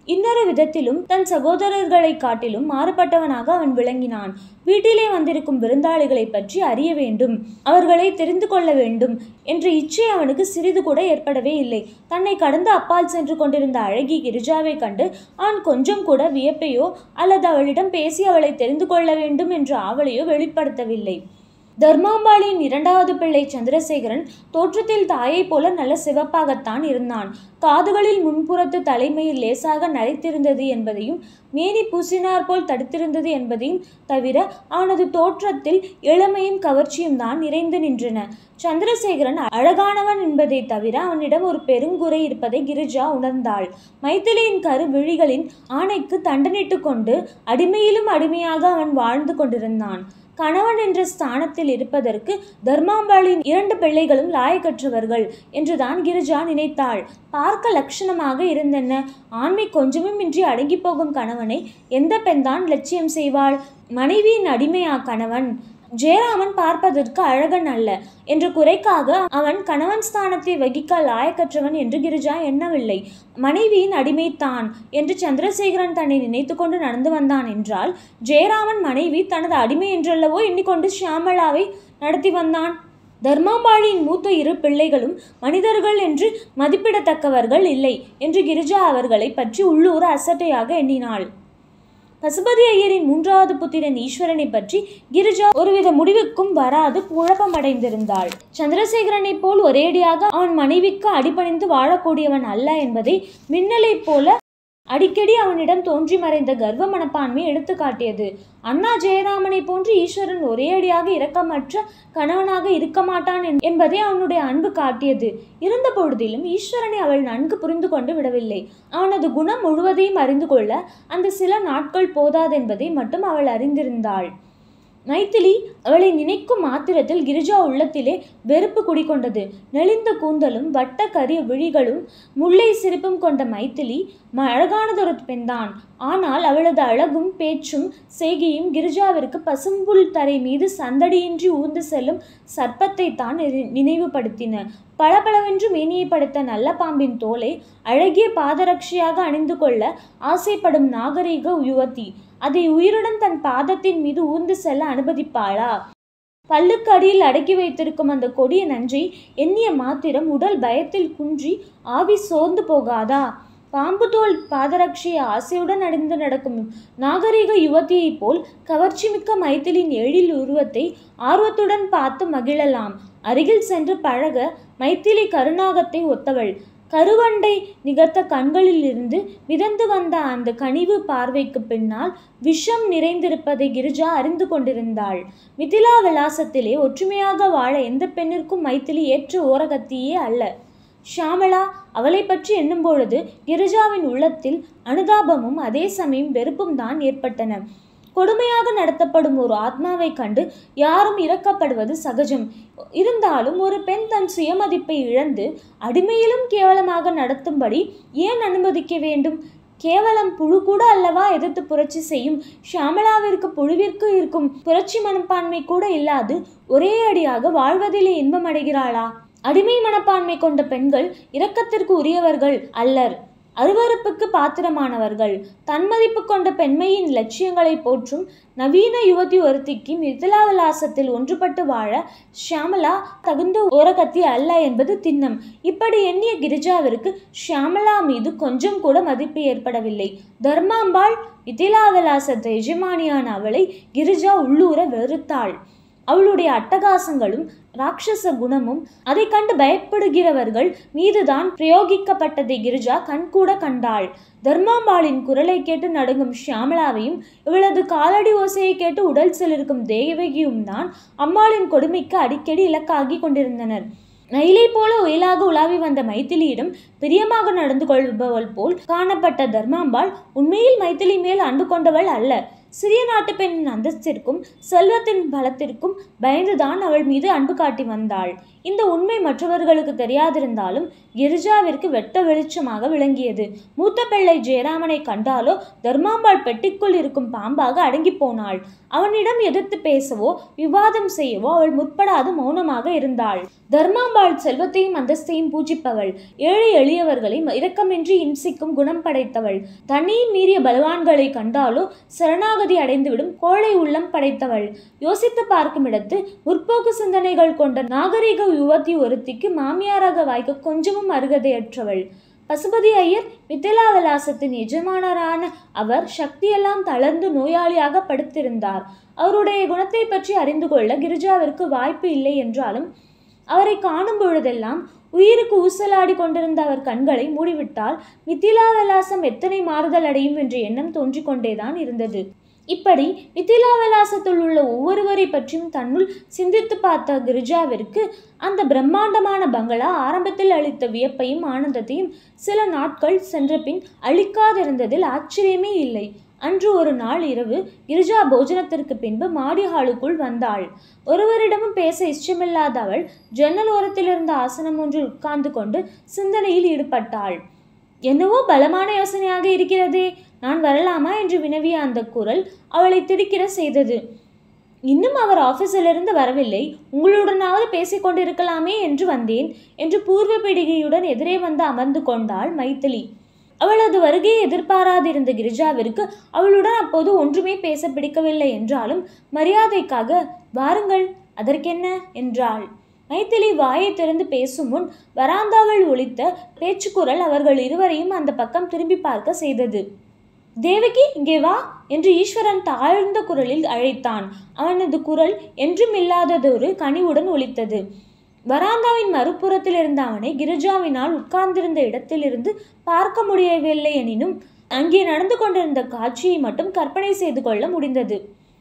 இன்னொரு விதத்திலும் தன் சகோதரர்களை காட்டிலும் மாறுபட்டவனாக அவன் விளங்கினான் வீட்டிலே வந்திருக்கும் விருந்தாளிகளை பற்றி அறிய வேண்டும் அவர்களை தெரிந்து கொள்ள வேண்டும் என்ற இச்சை அவனுக்கு சிறிது கூட ஏற்படவே இல்லை தன்னை கடந்து அப்பால் சென்று கொண்டிருந்த அழகி கிரிஜாவை கண்டு அவன் கொஞ்சம் கூட வியப்பையோ அல்லது அவளிடம் பேசி அவளை தெரிந்து கொள்ள வேண்டும் என்ற ஆவலையோ வெளிப்படுத்தவில்லை தர்மாம்பாளியின் இரண்டாவது பிள்ளை சந்திரசேகரன் தோற்றத்தில் தாயைப் போல நல்ல சிவப்பாகத்தான் இருந்தான் காதுகளில் முன்புறத்து தலைமையில் லேசாக நரைத்திருந்தது என்பதையும் மேனி பூசினார் போல் தடுத்திருந்தது என்பதையும் தவிர அவனது தோற்றத்தில் இளமையும் கவர்ச்சியும் தான் நிறைந்து நின்றன சந்திரசேகரன் அழகானவன் என்பதை தவிர அவனிடம் ஒரு பெருங்குறை இருப்பதை கிரிஜா உணர்ந்தாள் மைத்திலியின் கரு விழிகளின் ஆணைக்கு தண்டனிட்டு கொண்டு அடிமையிலும் அடிமையாக அவன் வாழ்ந்து கொண்டிருந்தான் கணவன் என்ற ஸ்தானத்தில் இருப்பதற்கு தர்மாம்பாளின் இரண்டு பிள்ளைகளும் லாயக்கற்றவர்கள் என்றுதான் கிரிஜா நினைத்தாள் பார்க்க லட்சணமாக இருந்தென்ன ஆண்மை கொஞ்சமும் இன்றி அடங்கி போகும் கணவனை எந்த பெண்தான் லட்சியம் செய்வாள் மனைவியின் அடிமையா கணவன் ஜெயராமன் பார்ப்பதற்கு அழகன் அல்ல என்ற குறைக்காக அவன் கணவன் ஸ்தானத்தை வகிக்க லாயக்கற்றவன் என்று கிரிஜா எண்ணவில்லை மனைவியின் அடிமைத்தான் என்று சந்திரசேகரன் தன்னை நினைத்து கொண்டு நடந்து வந்தான் என்றால் ஜெயராமன் மனைவி தனது அடிமை என்றல்லவோ எண்ணிக்கொண்டு ஷியாமளாவை நடத்தி வந்தான் தர்மாம்பாளியின் மூத்த இரு பிள்ளைகளும் மனிதர்கள் என்று மதிப்பிடத்தக்கவர்கள் இல்லை என்று கிரிஜா அவர்களை பற்றி உள்ளூர அசட்டையாக எண்ணினாள் பசுபதி ஐயரின் மூன்றாவது புத்திரன் ஈஸ்வரனை பற்றி கிரிஜா ஒருவித முடிவுக்கும் வராது குழப்பமடைந்திருந்தாள் சந்திரசேகரனைப் போல் ஒரேடியாக அவன் மனைவிக்கு அடிபணிந்து வாழக்கூடியவன் அல்ல என்பதை மின்னலைப் போல அடிக்கடி அவனிடம் தோன்றி மறைந்த கர்வ மனப்பான்மை எடுத்து காட்டியது அண்ணா ஜெயராமனை போன்று ஈஸ்வரன் ஒரேடியாக இரக்கமற்ற கணவனாக இருக்க மாட்டான் என்பதை அவனுடைய அன்பு காட்டியது இருந்த பொழுதிலும் ஈஸ்வரனை அவள் நன்கு புரிந்து கொண்டு விடவில்லை அவனது குணம் முழுவதையும் அறிந்து கொள்ள அந்த சில நாட்கள் போதாதென்பதை மட்டும் அவள் அறிந்திருந்தாள் மைத்திலி அவளை நினைக்கும் மாத்திரத்தில் கிரிஜா உள்ளத்திலே வெறுப்பு குடிகொண்டது நெளிந்த கூந்தலும் வட்ட கரிய விழிகளும் முல்லை சிரிப்பும் கொண்ட மைத்திலி ம அழகானதொரு பெண்தான் ஆனால் அவளது அழகும் பேச்சும் செய்கையும் கிரிஜாவிற்கு பசும்புல் தரை மீது சந்தடியின்றி ஊர்ந்து செல்லும் சர்ப்பத்தை தான் நினைவுபடுத்தின பளபளவென்று மேனியை படுத்த நல்ல பாம்பின் தோலை அழகிய பாதரட்சியாக அணிந்து கொள்ள ஆசைப்படும் நாகரீக யுவதி அதை உயிருடன் தன் பாதத்தின் மீது ஊர்ந்து செல்ல அனுமதிப்பாளா பல்லுக்கு அடியில் அடக்கி வைத்திருக்கும் அந்த கொடிய நஞ்சை எண்ணிய மாத்திரம் உடல் பயத்தில் குன்றி ஆவி சோர்ந்து போகாதா பாம்பு தோல் பாதரட்சியை ஆசையுடன் அணிந்து நடக்கும் நாகரிக யுவதியைப் போல் கவர்ச்சிமிக்க மைத்திலின் எழில் உருவத்தை ஆர்வத்துடன் பார்த்து மகிழலாம் அருகில் சென்று பழக மைத்திலி கருநாகத்தை ஒத்தவள் கருவண்டை நிகர்த்த கண்களிலிருந்து மிதந்து வந்த அந்த கனிவு பார்வைக்கு பின்னால் விஷம் நிறைந்திருப்பதை கிரிஜா அறிந்து கொண்டிருந்தாள் மிதிலா விலாசத்திலே ஒற்றுமையாக வாழ எந்த பெண்ணிற்கும் மைத்திலி ஏற்ற ஓரகத்தியே அல்ல ஷியாமளா அவளை பற்றி எண்ணும் பொழுது கிரிஜாவின் உள்ளத்தில் அனுதாபமும் அதே சமயம் வெறுப்பும் தான் ஏற்பட்டன கொடுமையாக நடத்தப்படும் ஒரு ஆத்மாவை கண்டு யாரும் இறக்கப்படுவது சகஜம் இருந்தாலும் ஒரு பெண் தன் சுயமதிப்பை இழந்து அடிமையிலும் கேவலமாக நடத்தும்படி ஏன் அனுமதிக்க வேண்டும் கேவலம் புழு கூட அல்லவா எதிர்த்து புரட்சி செய்யும் ஷியாமளாவிற்கு புழுவிற்கு இருக்கும் புரட்சி மனப்பான்மை கூட இல்லாது ஒரே அடியாக வாழ்வதிலே இன்பம் அடைகிறாளா அடிமை மனப்பான்மை கொண்ட பெண்கள் இரக்கத்திற்கு உரியவர்கள் அல்லர் அருவறுப்புக்கு பாத்திரமானவர்கள் தன்மதிப்பு கொண்ட பெண்மையின் லட்சியங்களை போற்றும் நவீன யுவதி ஒருத்திக்கு மிதிலாவிலாசத்தில் ஒன்றுபட்டு வாழ ஷியாமலா தகுந்த ஓரகத்தி அல்ல என்பது திண்ணம் இப்படி எண்ணிய கிரிஜாவிற்கு ஷியாமலா மீது கொஞ்சம் கூட மதிப்பு ஏற்படவில்லை தர்மாம்பாள் மிதிலாவிலாசத்தை எஜமானியான அவளை கிரிஜா உள்ளூர வெறுத்தாள் அவளுடைய அட்டகாசங்களும் ராட்சச குணமும் அதை கண்டு பயப்படுகிறவர்கள் மீதுதான் பிரயோகிக்கப்பட்டதை கிரிஜா கண்கூட கண்டாள் தர்மாம்பாளின் குரலை கேட்டு நடுங்கும் ஷியாமளாவையும் இவளது காலடி ஓசையை கேட்டு உடல் சிலிருக்கும் தேவகியும் தான் அம்மாளின் கொடுமைக்கு அடிக்கடி இலக்காகி கொண்டிருந்தனர் நயிலை போல உயலாக உலாவி வந்த மைத்திலியிடம் பிரியமாக நடந்து கொள்பவள் போல் காணப்பட்ட தர்மாம்பாள் உண்மையில் மைத்திலி மேல் அன்பு கொண்டவள் அல்ல சிறிய நாட்டு பெண்ணின் அந்தஸ்திற்கும் செல்வத்தின் பலத்திற்கும் பயந்துதான் அவள் மீது அன்பு காட்டி வந்தாள் இந்த உண்மை மற்றவர்களுக்கு தெரியாதிருந்தாலும் கிரிஜாவிற்கு வெட்ட வெளிச்சமாக விளங்கியது மூத்த பிள்ளை ஜெயராமனை கண்டாலோ தர்மாம்பாள் பெட்டிக்குள் இருக்கும் பாம்பாக அடங்கி போனாள் அவனிடம் எதிர்த்து பேசவோ விவாதம் செய்யவோ அவள் முற்படாது மௌனமாக இருந்தாள் தர்மாம்பாள் செல்வத்தையும் அந்தஸ்தையும் பூஜிப்பவள் ஏழை எளியவர்களை இரக்கமின்றி இம்சிக்கும் குணம் படைத்தவள் தனியும் மீறிய பலவான்களை கண்டாலோ சரணாகதி அடைந்துவிடும் கோழை உள்ளம் படைத்தவள் யோசித்து பார்க்கும் இடத்து முற்போக்கு சிந்தனைகள் கொண்ட நாகரிக யுவதி ஒருத்திக்கு மாமியாராக வாய்க்க கொஞ்சமும் அருகதையற்றவள் பசுபதி ஐயர் மித்திலா விலாசத்தின் எஜமானரான அவர் சக்தியெல்லாம் தளர்ந்து நோயாளியாக படுத்திருந்தார் அவருடைய குணத்தை பற்றி அறிந்து கொள்ள கிரிஜாவிற்கு வாய்ப்பு இல்லை என்றாலும் அவரை காணும் பொழுதெல்லாம் உயிருக்கு ஊசலாடி கொண்டிருந்த அவர் கண்களை மூடிவிட்டால் மித்திலா விலாசம் எத்தனை மாறுதல் அடையும் என்ற எண்ணம் தோன்றிக் கொண்டேதான் இருந்தது இப்படி மித்திலா விலாசத்தில் உள்ள ஒவ்வொருவரை பற்றியும் தன்னுள் சிந்தித்து பார்த்த கிரிஜாவிற்கு அந்த பிரம்மாண்டமான பங்களா ஆரம்பத்தில் அளித்த வியப்பையும் ஆனந்தத்தையும் சில நாட்கள் சென்ற பின் அளிக்காதிருந்ததில் ஆச்சரியமே இல்லை அன்று ஒரு நாள் இரவு கிரிஜா போஜனத்திற்கு பின்பு மாடி ஹாலுக்குள் வந்தாள் ஒருவரிடமும் பேச இஷ்டமில்லாத அவள் ஜன்னல் ஓரத்தில் இருந்த ஆசனம் ஒன்றில் உட்கார்ந்து கொண்டு சிந்தனையில் ஈடுபட்டாள் என்னவோ பலமான யோசனையாக இருக்கிறதே நான் வரலாமா என்று வினவிய அந்த குரல் அவளை திடுக்கிட செய்தது இன்னும் அவர் ஆஃபீஸிலிருந்து வரவில்லை உங்களுடனாவது பேசிக் கொண்டிருக்கலாமே என்று வந்தேன் என்று பூர்வ பிடிகையுடன் எதிரே வந்து அமர்ந்து கொண்டாள் மைத்திலி அவளது வருகையை எதிர்பாராதிருந்த கிரிஜாவிற்கு அவளுடன் அப்போது ஒன்றுமே பேச பிடிக்கவில்லை என்றாலும் மரியாதைக்காக வாருங்கள் அதற்கென்ன என்றாள் மைத்திலி வாயை திறந்து பேசும் முன் வராந்தாவில் ஒலித்த பேச்சுக்குரல் அவர்கள் இருவரையும் அந்த பக்கம் திரும்பி பார்க்க செய்தது தேவகி இங்கே வா என்று ஈஸ்வரன் தாழ்ந்த குரலில் அழைத்தான் அவனது குரல் என்றும் இல்லாததொரு கனிவுடன் ஒலித்தது வராந்தாவின் மறுபுறத்தில் இருந்த அவனை கிரிஜாவினால் உட்கார்ந்திருந்த இடத்திலிருந்து பார்க்க முடியவில்லை எனினும் அங்கே நடந்து கொண்டிருந்த காட்சியை மட்டும் கற்பனை செய்து கொள்ள முடிந்தது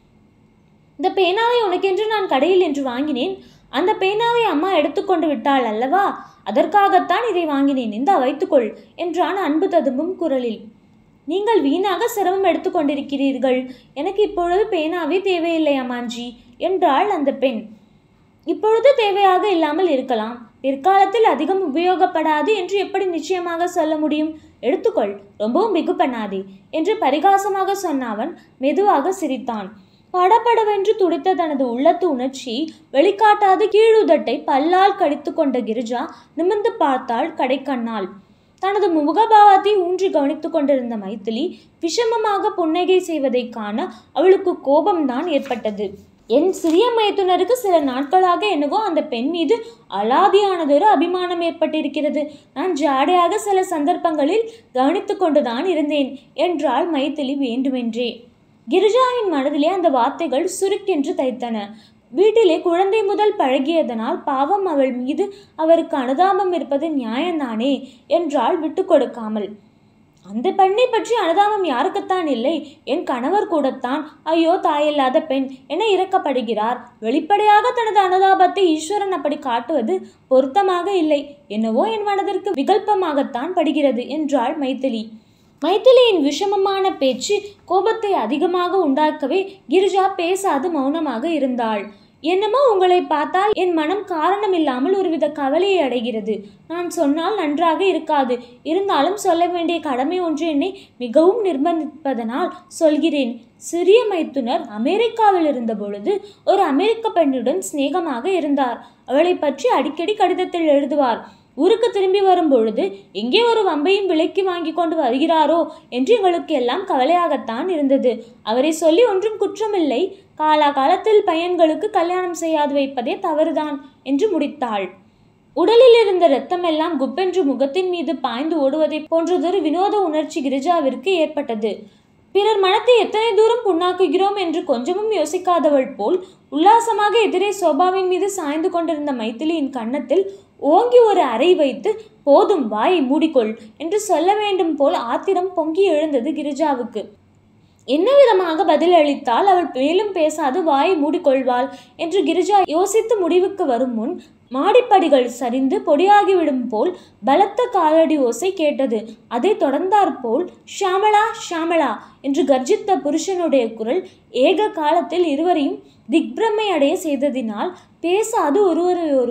இந்த பேனாவை உனக்கென்று நான் கடையில் என்று வாங்கினேன் அந்த பேனாவை அம்மா எடுத்துக்கொண்டு விட்டாள் அல்லவா அதற்காகத்தான் இதை வாங்கினேன் இந்தா வைத்துக்கொள் என்றான் அன்பு ததும்பும் குரலில் நீங்கள் வீணாக சிரமம் எடுத்துக்கொண்டிருக்கிறீர்கள் எனக்கு இப்பொழுது பேனாவே தேவையில்லை அம்மாஞ்சி என்றாள் அந்த பெண் இப்பொழுது தேவையாக இல்லாமல் இருக்கலாம் பிற்காலத்தில் அதிகம் உபயோகப்படாது என்று எப்படி நிச்சயமாக சொல்ல முடியும் எடுத்துக்கொள் ரொம்பவும் பிகு பண்ணாதே என்று பரிகாசமாக சொன்ன அவன் மெதுவாக சிரித்தான் படபடவென்று துடித்த தனது உள்ளத்து உணர்ச்சியை வெளிக்காட்டாது கீழுதட்டை பல்லால் கடித்து கொண்ட கிரிஜா நிமிர்ந்து பார்த்தாள் கடைக்கண்ணால் தனது முகபாவத்தை ஊன்றி கவனித்துக் கொண்டிருந்த மைத்திலி விஷமமாக புன்னகை செய்வதைக் காண அவளுக்கு கோபம்தான் ஏற்பட்டது என் சிறிய மைத்துனருக்கு சில நாட்களாக என்னவோ அந்த பெண் மீது அலாதியானதொரு அபிமானம் ஏற்பட்டிருக்கிறது நான் ஜாடையாக சில சந்தர்ப்பங்களில் கவனித்து கொண்டுதான் இருந்தேன் என்றாள் மைத்திலி வேண்டுமென்றே கிரிஜாவின் மனதிலே அந்த வார்த்தைகள் சுருக்கென்று தைத்தன வீட்டிலே குழந்தை முதல் பழகியதனால் பாவம் அவள் மீது அவருக்கு அனுதாபம் இருப்பது நியாயம்தானே என்றாள் விட்டு கொடுக்காமல் அந்த பெண்ணை பற்றி அனுதாபம் யாருக்குத்தான் இல்லை என் கணவர் கூடத்தான் ஐயோ தாயில்லாத பெண் என இறக்கப்படுகிறார் வெளிப்படையாக தனது அனுதாபத்தை ஈஸ்வரன் அப்படி காட்டுவது பொருத்தமாக இல்லை என்னவோ என் மனதிற்கு விகல்பமாகத்தான் படுகிறது என்றாள் மைத்திலி மைத்திலியின் விஷமமான பேச்சு கோபத்தை அதிகமாக உண்டாக்கவே கிரிஜா பேசாது மௌனமாக இருந்தாள் என்னமோ உங்களை பார்த்தால் என் மனம் காரணமில்லாமல் ஒருவித கவலையை அடைகிறது நான் சொன்னால் நன்றாக இருக்காது இருந்தாலும் சொல்ல வேண்டிய கடமை ஒன்று என்னை மிகவும் நிர்பந்திப்பதனால் சொல்கிறேன் சிறிய மைத்துனர் அமெரிக்காவில் இருந்த பொழுது ஒரு அமெரிக்க பெண்ணுடன் சிநேகமாக இருந்தார் அவளை பற்றி அடிக்கடி கடிதத்தில் எழுதுவார் ஊருக்கு திரும்பி வரும் பொழுது எங்கே ஒரு வம்பையும் விலைக்கு வாங்கி கொண்டு வருகிறாரோ என்று எங்களுக்கு எல்லாம் கவலையாகத்தான் இருந்தது அவரை சொல்லி ஒன்றும் குற்றமில்லை காலாகாலத்தில் பையன்களுக்கு கல்யாணம் செய்யாது வைப்பதே தவறுதான் என்று முடித்தாள் உடலில் இருந்த இரத்தமெல்லாம் குப்பென்று முகத்தின் மீது பாய்ந்து ஓடுவதை போன்றதொரு வினோத உணர்ச்சி கிரிஜாவிற்கு ஏற்பட்டது பிறர் மனத்தை எத்தனை தூரம் புண்ணாக்குகிறோம் என்று கொஞ்சமும் யோசிக்காதவள் போல் உல்லாசமாக எதிரே சோபாவின் மீது சாய்ந்து கொண்டிருந்த மைத்திலியின் கன்னத்தில் ஓங்கி ஒரு அறை வைத்து போதும் வாயை மூடிக்கொள் என்று சொல்ல வேண்டும் போல் ஆத்திரம் பொங்கி எழுந்தது கிரிஜாவுக்கு என்ன விதமாக பதில் அளித்தால் அவள் மேலும் பேசாது வாயை மூடிக்கொள்வாள் என்று கிரிஜா யோசித்து முடிவுக்கு வரும் முன் மாடிப்படிகள் சரிந்து பொடியாகிவிடும் போல் பலத்த காலடி ஓசை கேட்டது அதை தொடர்ந்தாற்போல் ஷாமளா ஷாமளா என்று கர்ஜித்த புருஷனுடைய குரல் ஏக காலத்தில் இருவரையும் திக்பிரமை அடைய செய்ததினால் பேசாது ஒருவரை ஒருவர்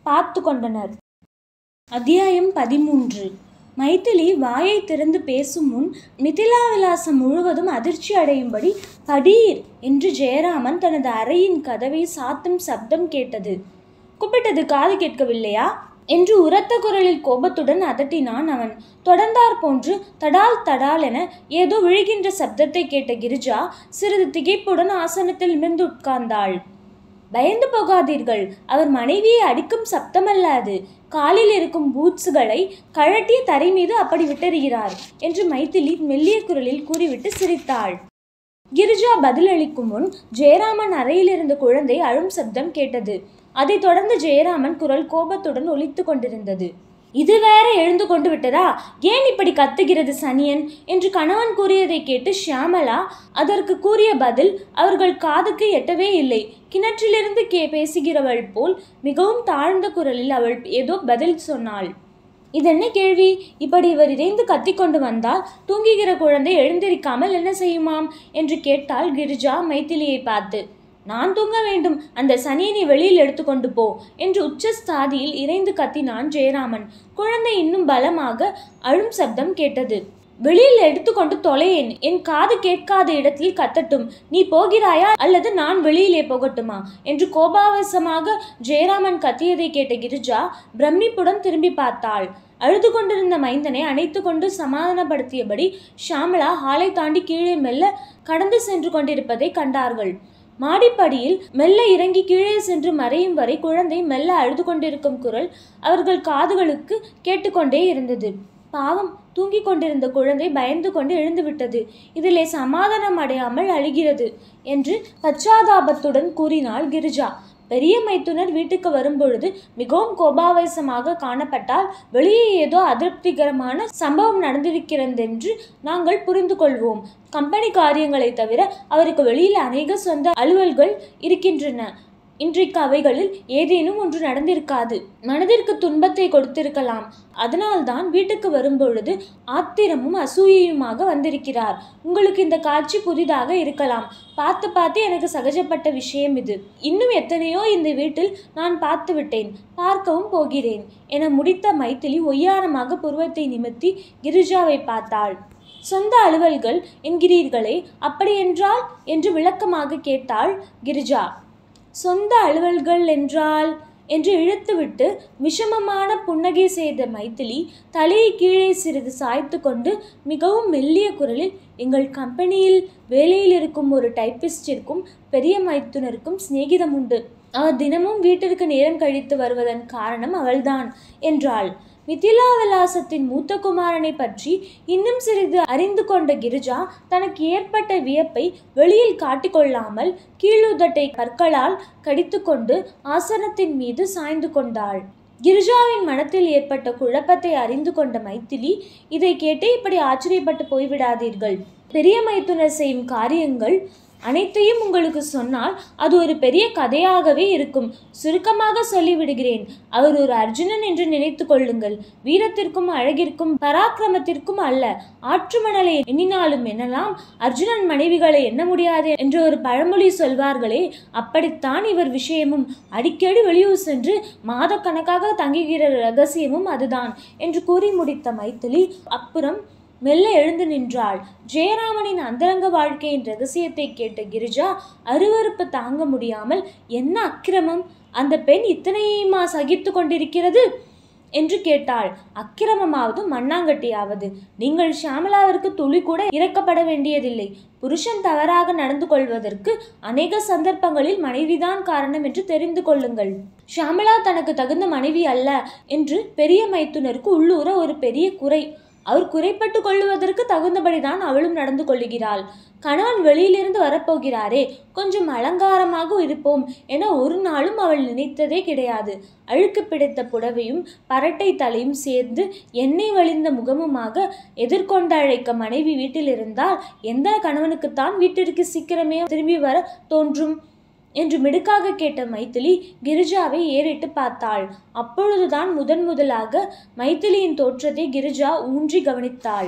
பார்த்து கொண்டனர் அத்தியாயம் பதிமூன்று மைதிலி வாயை திறந்து பேசும் முன் மிதிலா விலாசம் முழுவதும் அதிர்ச்சி அடையும்படி படீர் என்று ஜெயராமன் தனது அறையின் கதவை சாத்தும் சப்தம் கேட்டது கூப்பிட்டது காது கேட்கவில்லையா என்று உரத்த குரலில் கோபத்துடன் அதட்டினான் அவன் தொடர்ந்தார் போன்று தடால் தடால் என ஏதோ விழுகின்ற சப்தத்தை கேட்ட கிரிஜா சிறிது திகைப்புடன் ஆசனத்தில் நிமிர்ந்து உட்கார்ந்தாள் பயந்து போகாதீர்கள் அவர் மனைவியை அடிக்கும் சப்தமல்ல அது காலில் இருக்கும் பூட்ஸுகளை கழட்டிய தரை மீது அப்படி விட்டெறிகிறார் என்று மைதிலி மெல்லிய குரலில் கூறிவிட்டு சிரித்தாள் கிரிஜா பதிலளிக்கும் முன் ஜெயராமன் அறையில் இருந்த குழந்தை அழும் சப்தம் கேட்டது அதைத் தொடர்ந்து ஜெயராமன் குரல் கோபத்துடன் ஒலித்து கொண்டிருந்தது இது வேற எழுந்து கொண்டு விட்டதா ஏன் இப்படி கத்துகிறது சனியன் என்று கணவன் கூறியதை கேட்டு ஷியாமலா அதற்கு கூறிய பதில் அவர்கள் காதுக்கு எட்டவே இல்லை கிணற்றிலிருந்து கே பேசுகிறவள் போல் மிகவும் தாழ்ந்த குரலில் அவள் ஏதோ பதில் சொன்னாள் இதென்ன கேள்வி இப்படி இவர் இறைந்து கத்திக்கொண்டு வந்தால் தூங்குகிற குழந்தை எழுந்திருக்காமல் என்ன செய்யுமாம் என்று கேட்டாள் கிரிஜா மைத்திலியை பார்த்து நான் தூங்க வேண்டும் அந்த சனியனை வெளியில் எடுத்துக்கொண்டு போ என்று உச்சஸ்தாதியில் இறைந்து கத்தினான் ஜெயராமன் குழந்தை இன்னும் பலமாக அழும் சப்தம் கேட்டது வெளியில் எடுத்துக்கொண்டு தொலையேன் என் காது கேட்காத இடத்தில் கத்தட்டும் நீ போகிறாயா அல்லது நான் வெளியிலே போகட்டுமா என்று கோபாவசமாக ஜெயராமன் கத்தியதை கேட்ட கிரிஜா பிரமிப்புடன் திரும்பி பார்த்தாள் அழுது கொண்டிருந்த மைந்தனை அணைத்து கொண்டு சமாதானப்படுத்தியபடி ஷாமலா ஹாலை தாண்டி கீழே மெல்ல கடந்து சென்று கொண்டிருப்பதை கண்டார்கள் மாடிப்படியில் மெல்ல இறங்கி கீழே சென்று மறையும் வரை குழந்தை மெல்ல அழுது கொண்டிருக்கும் குரல் அவர்கள் காதுகளுக்கு கேட்டுக்கொண்டே இருந்தது பாவம் தூங்கிக் கொண்டிருந்த குழந்தை பயந்து கொண்டு எழுந்துவிட்டது இதிலே சமாதானம் அடையாமல் அழுகிறது என்று பச்சாதாபத்துடன் கூறினாள் கிரிஜா பெரிய மைத்துனர் வீட்டுக்கு வரும்பொழுது மிகவும் கோபாவேசமாக காணப்பட்டால் வெளியே ஏதோ அதிருப்திகரமான சம்பவம் நடந்திருக்கிறதென்று நாங்கள் புரிந்து கொள்வோம் கம்பெனி காரியங்களை தவிர அவருக்கு வெளியில் அநேக சொந்த அலுவல்கள் இருக்கின்றன இன்றைக்கு அவைகளில் ஏதேனும் ஒன்று நடந்திருக்காது மனதிற்கு துன்பத்தை கொடுத்திருக்கலாம் அதனால்தான் வீட்டுக்கு வரும்பொழுது ஆத்திரமும் அசூயையுமாக வந்திருக்கிறார் உங்களுக்கு இந்த காட்சி புதிதாக இருக்கலாம் பார்த்து பார்த்து எனக்கு சகஜப்பட்ட விஷயம் இது இன்னும் எத்தனையோ இந்த வீட்டில் நான் பார்த்து விட்டேன் பார்க்கவும் போகிறேன் என முடித்த மைத்திலி ஒய்யாரமாக புருவத்தை நிமித்தி கிரிஜாவை பார்த்தாள் சொந்த அலுவல்கள் என்கிறீர்களே அப்படியென்றால் என்று விளக்கமாக கேட்டாள் கிரிஜா சொந்த அலுவல்கள் என்றால் என்று இழுத்துவிட்டு விஷமமான புன்னகை செய்த மைத்திலி தலையை கீழே சிறிது சாய்த்து கொண்டு மிகவும் மெல்லிய குரலில் எங்கள் கம்பெனியில் வேலையில் இருக்கும் ஒரு டைப்பிஸ்டிற்கும் பெரிய மைத்துனருக்கும் சிநேகிதம் உண்டு அவர் தினமும் வீட்டிற்கு நேரம் கழித்து வருவதன் காரணம் அவள்தான் என்றாள் மிதிலா விலாசத்தின் மூத்த குமாரனை பற்றி இன்னும் சிறிது அறிந்து கொண்ட கிரிஜா தனக்கு ஏற்பட்ட வியப்பை வெளியில் காட்டிக்கொள்ளாமல் கீழுதட்டை பற்களால் கடித்துக்கொண்டு ஆசனத்தின் மீது சாய்ந்து கொண்டாள் கிரிஜாவின் மனத்தில் ஏற்பட்ட குழப்பத்தை அறிந்து கொண்ட மைத்திலி இதை கேட்டே இப்படி ஆச்சரியப்பட்டு போய்விடாதீர்கள் பெரிய மைத்துனர் செய்யும் காரியங்கள் அனைத்தையும் உங்களுக்கு சொன்னால் அது ஒரு பெரிய கதையாகவே இருக்கும் சுருக்கமாக சொல்லிவிடுகிறேன் அவர் ஒரு அர்ஜுனன் என்று நினைத்து கொள்ளுங்கள் வீரத்திற்கும் அழகிற்கும் பராக்கிரமத்திற்கும் அல்ல ஆற்று மணலை எண்ணினாலும் எண்ணலாம் அர்ஜுனன் மனைவிகளை எண்ண முடியாது என்ற ஒரு பழமொழி சொல்வார்களே அப்படித்தான் இவர் விஷயமும் அடிக்கடி வெளியூர் சென்று மாதக்கணக்காக தங்குகிற ரகசியமும் அதுதான் என்று கூறி முடித்த மைத்திலி அப்புறம் மெல்ல எழுந்து நின்றாள் ஜெயராமனின் அந்தரங்க வாழ்க்கையின் ரகசியத்தை கேட்ட கிரிஜா அருவருப்பு தாங்க முடியாமல் என்ன அக்கிரமம் அந்த பெண் இத்தனையுமா சகித்து கொண்டிருக்கிறது என்று கேட்டாள் அக்கிரமமாவது மண்ணாங்கட்டியாவது நீங்கள் ஷியாமலாவிற்கு துளி கூட இறக்கப்பட வேண்டியதில்லை புருஷன் தவறாக நடந்து கொள்வதற்கு அநேக சந்தர்ப்பங்களில் மனைவிதான் காரணம் என்று தெரிந்து கொள்ளுங்கள் ஷியாமலா தனக்கு தகுந்த மனைவி அல்ல என்று பெரிய மைத்துனருக்கு உள்ளூர ஒரு பெரிய குறை அவர் குறைப்பட்டு கொள்ளுவதற்கு தகுந்தபடிதான் அவளும் நடந்து கொள்ளுகிறாள் கணவன் வெளியிலிருந்து வரப்போகிறாரே கொஞ்சம் அலங்காரமாக இருப்போம் என ஒரு நாளும் அவள் நினைத்ததே கிடையாது அழுக்கு பிடித்த புடவையும் பரட்டை தலையும் சேர்ந்து எண்ணெய் வழிந்த முகமுமாக எதிர்கொண்டு அழைக்க மனைவி வீட்டில் இருந்தால் எந்த கணவனுக்குத்தான் வீட்டிற்கு சீக்கிரமே திரும்பி வர தோன்றும் என்று மிடுக்காக கேட்ட மைத்திலி கிரிஜாவை ஏறிட்டு பார்த்தாள் அப்பொழுதுதான் முதன் முதலாக மைத்திலியின் தோற்றத்தை கிரிஜா ஊன்றி கவனித்தாள்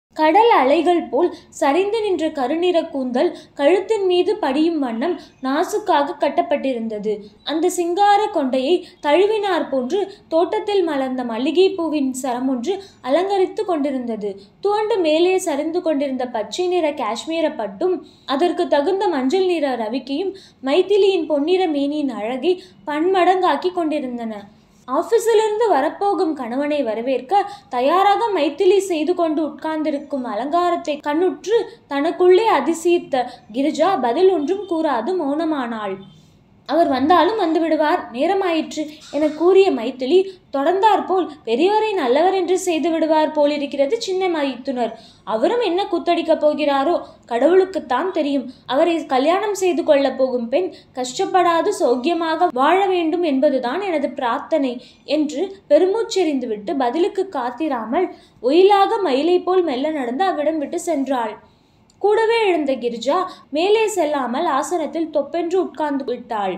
கடல் அலைகள் போல் சரிந்து நின்ற கருநிற கூந்தல் கழுத்தின் மீது படியும் வண்ணம் நாசுக்காக கட்டப்பட்டிருந்தது அந்த சிங்கார கொண்டையை தழுவினார் போன்று தோட்டத்தில் மலர்ந்த மல்லிகை பூவின் சரமொன்று அலங்கரித்து கொண்டிருந்தது துவண்டு மேலே சரிந்து கொண்டிருந்த பச்சை நிற காஷ்மீர பட்டும் அதற்கு தகுந்த மஞ்சள் நிற ரவிக்கையும் மைதிலியின் பொன்னிற மேனியின் அழகை பன்மடங்காக்கி கொண்டிருந்தன ஆபீஸிலிருந்து வரப்போகும் கணவனை வரவேற்க தயாராக மைத்திலி செய்து கொண்டு உட்கார்ந்திருக்கும் அலங்காரத்தை கண்ணுற்று தனக்குள்ளே அதிசயித்த கிரிஜா பதில் ஒன்றும் கூறாது மௌனமானாள் அவர் வந்தாலும் வந்து விடுவார் நேரமாயிற்று என கூறிய மைத்திலி தொடர்ந்தாற்போல் பெரியவரை நல்லவர் என்று செய்து விடுவார் போலிருக்கிறது சின்ன மைத்துனர் அவரும் என்ன குத்தடிக்கப் போகிறாரோ கடவுளுக்குத்தான் தெரியும் அவரை கல்யாணம் செய்து கொள்ளப் போகும் பெண் கஷ்டப்படாது சௌக்கியமாக வாழ வேண்டும் என்பதுதான் எனது பிரார்த்தனை என்று பெருமூச்செறிந்துவிட்டு பதிலுக்கு காத்திராமல் ஒயிலாக மயிலை போல் மெல்ல நடந்து அவ்விடம் விட்டு சென்றாள் கூடவே எழுந்த கிரிஜா மேலே செல்லாமல் ஆசனத்தில் தொப்பென்று உட்கார்ந்து விட்டாள்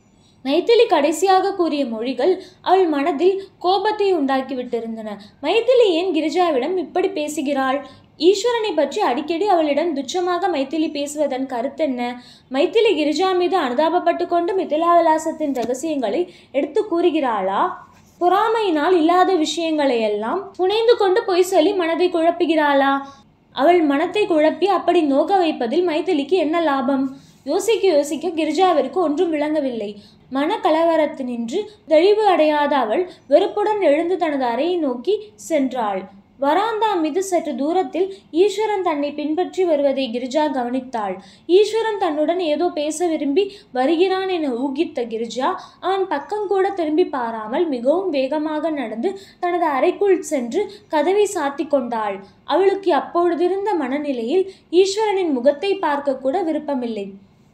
மைதிலி கடைசியாக கூறிய மொழிகள் அவள் மனதில் கோபத்தை உண்டாக்கி விட்டிருந்தன மைதிலி ஏன் கிரிஜாவிடம் இப்படி பேசுகிறாள் ஈஸ்வரனை பற்றி அடிக்கடி அவளிடம் துச்சமாக மைத்திலி பேசுவதன் கருத்தென்ன மைத்திலி கிரிஜா மீது அனுதாபப்பட்டு கொண்டு மிதிலா விலாசத்தின் ரகசியங்களை எடுத்து கூறுகிறாளா பொறாமையினால் இல்லாத விஷயங்களை எல்லாம் புனைந்து கொண்டு பொய் சொல்லி மனதை குழப்புகிறாளா அவள் மனத்தை குழப்பி அப்படி நோக வைப்பதில் மைதிலிக்கு என்ன லாபம் யோசிக்க யோசிக்க கிரிஜாவிற்கு ஒன்றும் விளங்கவில்லை மன கலவரத்தினின்று தெளிவு அடையாத அவள் வெறுப்புடன் எழுந்து தனது அறையை நோக்கி சென்றாள் வராந்தா மீது சற்று தூரத்தில் ஈஸ்வரன் தன்னை பின்பற்றி வருவதை கிரிஜா கவனித்தாள் ஈஸ்வரன் தன்னுடன் ஏதோ பேச விரும்பி வருகிறான் என ஊகித்த கிரிஜா அவன் பக்கம் கூட திரும்பி பாராமல் மிகவும் வேகமாக நடந்து தனது அறைக்குள் சென்று கதவை சாத்தி கொண்டாள் அவளுக்கு அப்பொழுதிருந்த மனநிலையில் ஈஸ்வரனின் முகத்தை பார்க்க கூட விருப்பமில்லை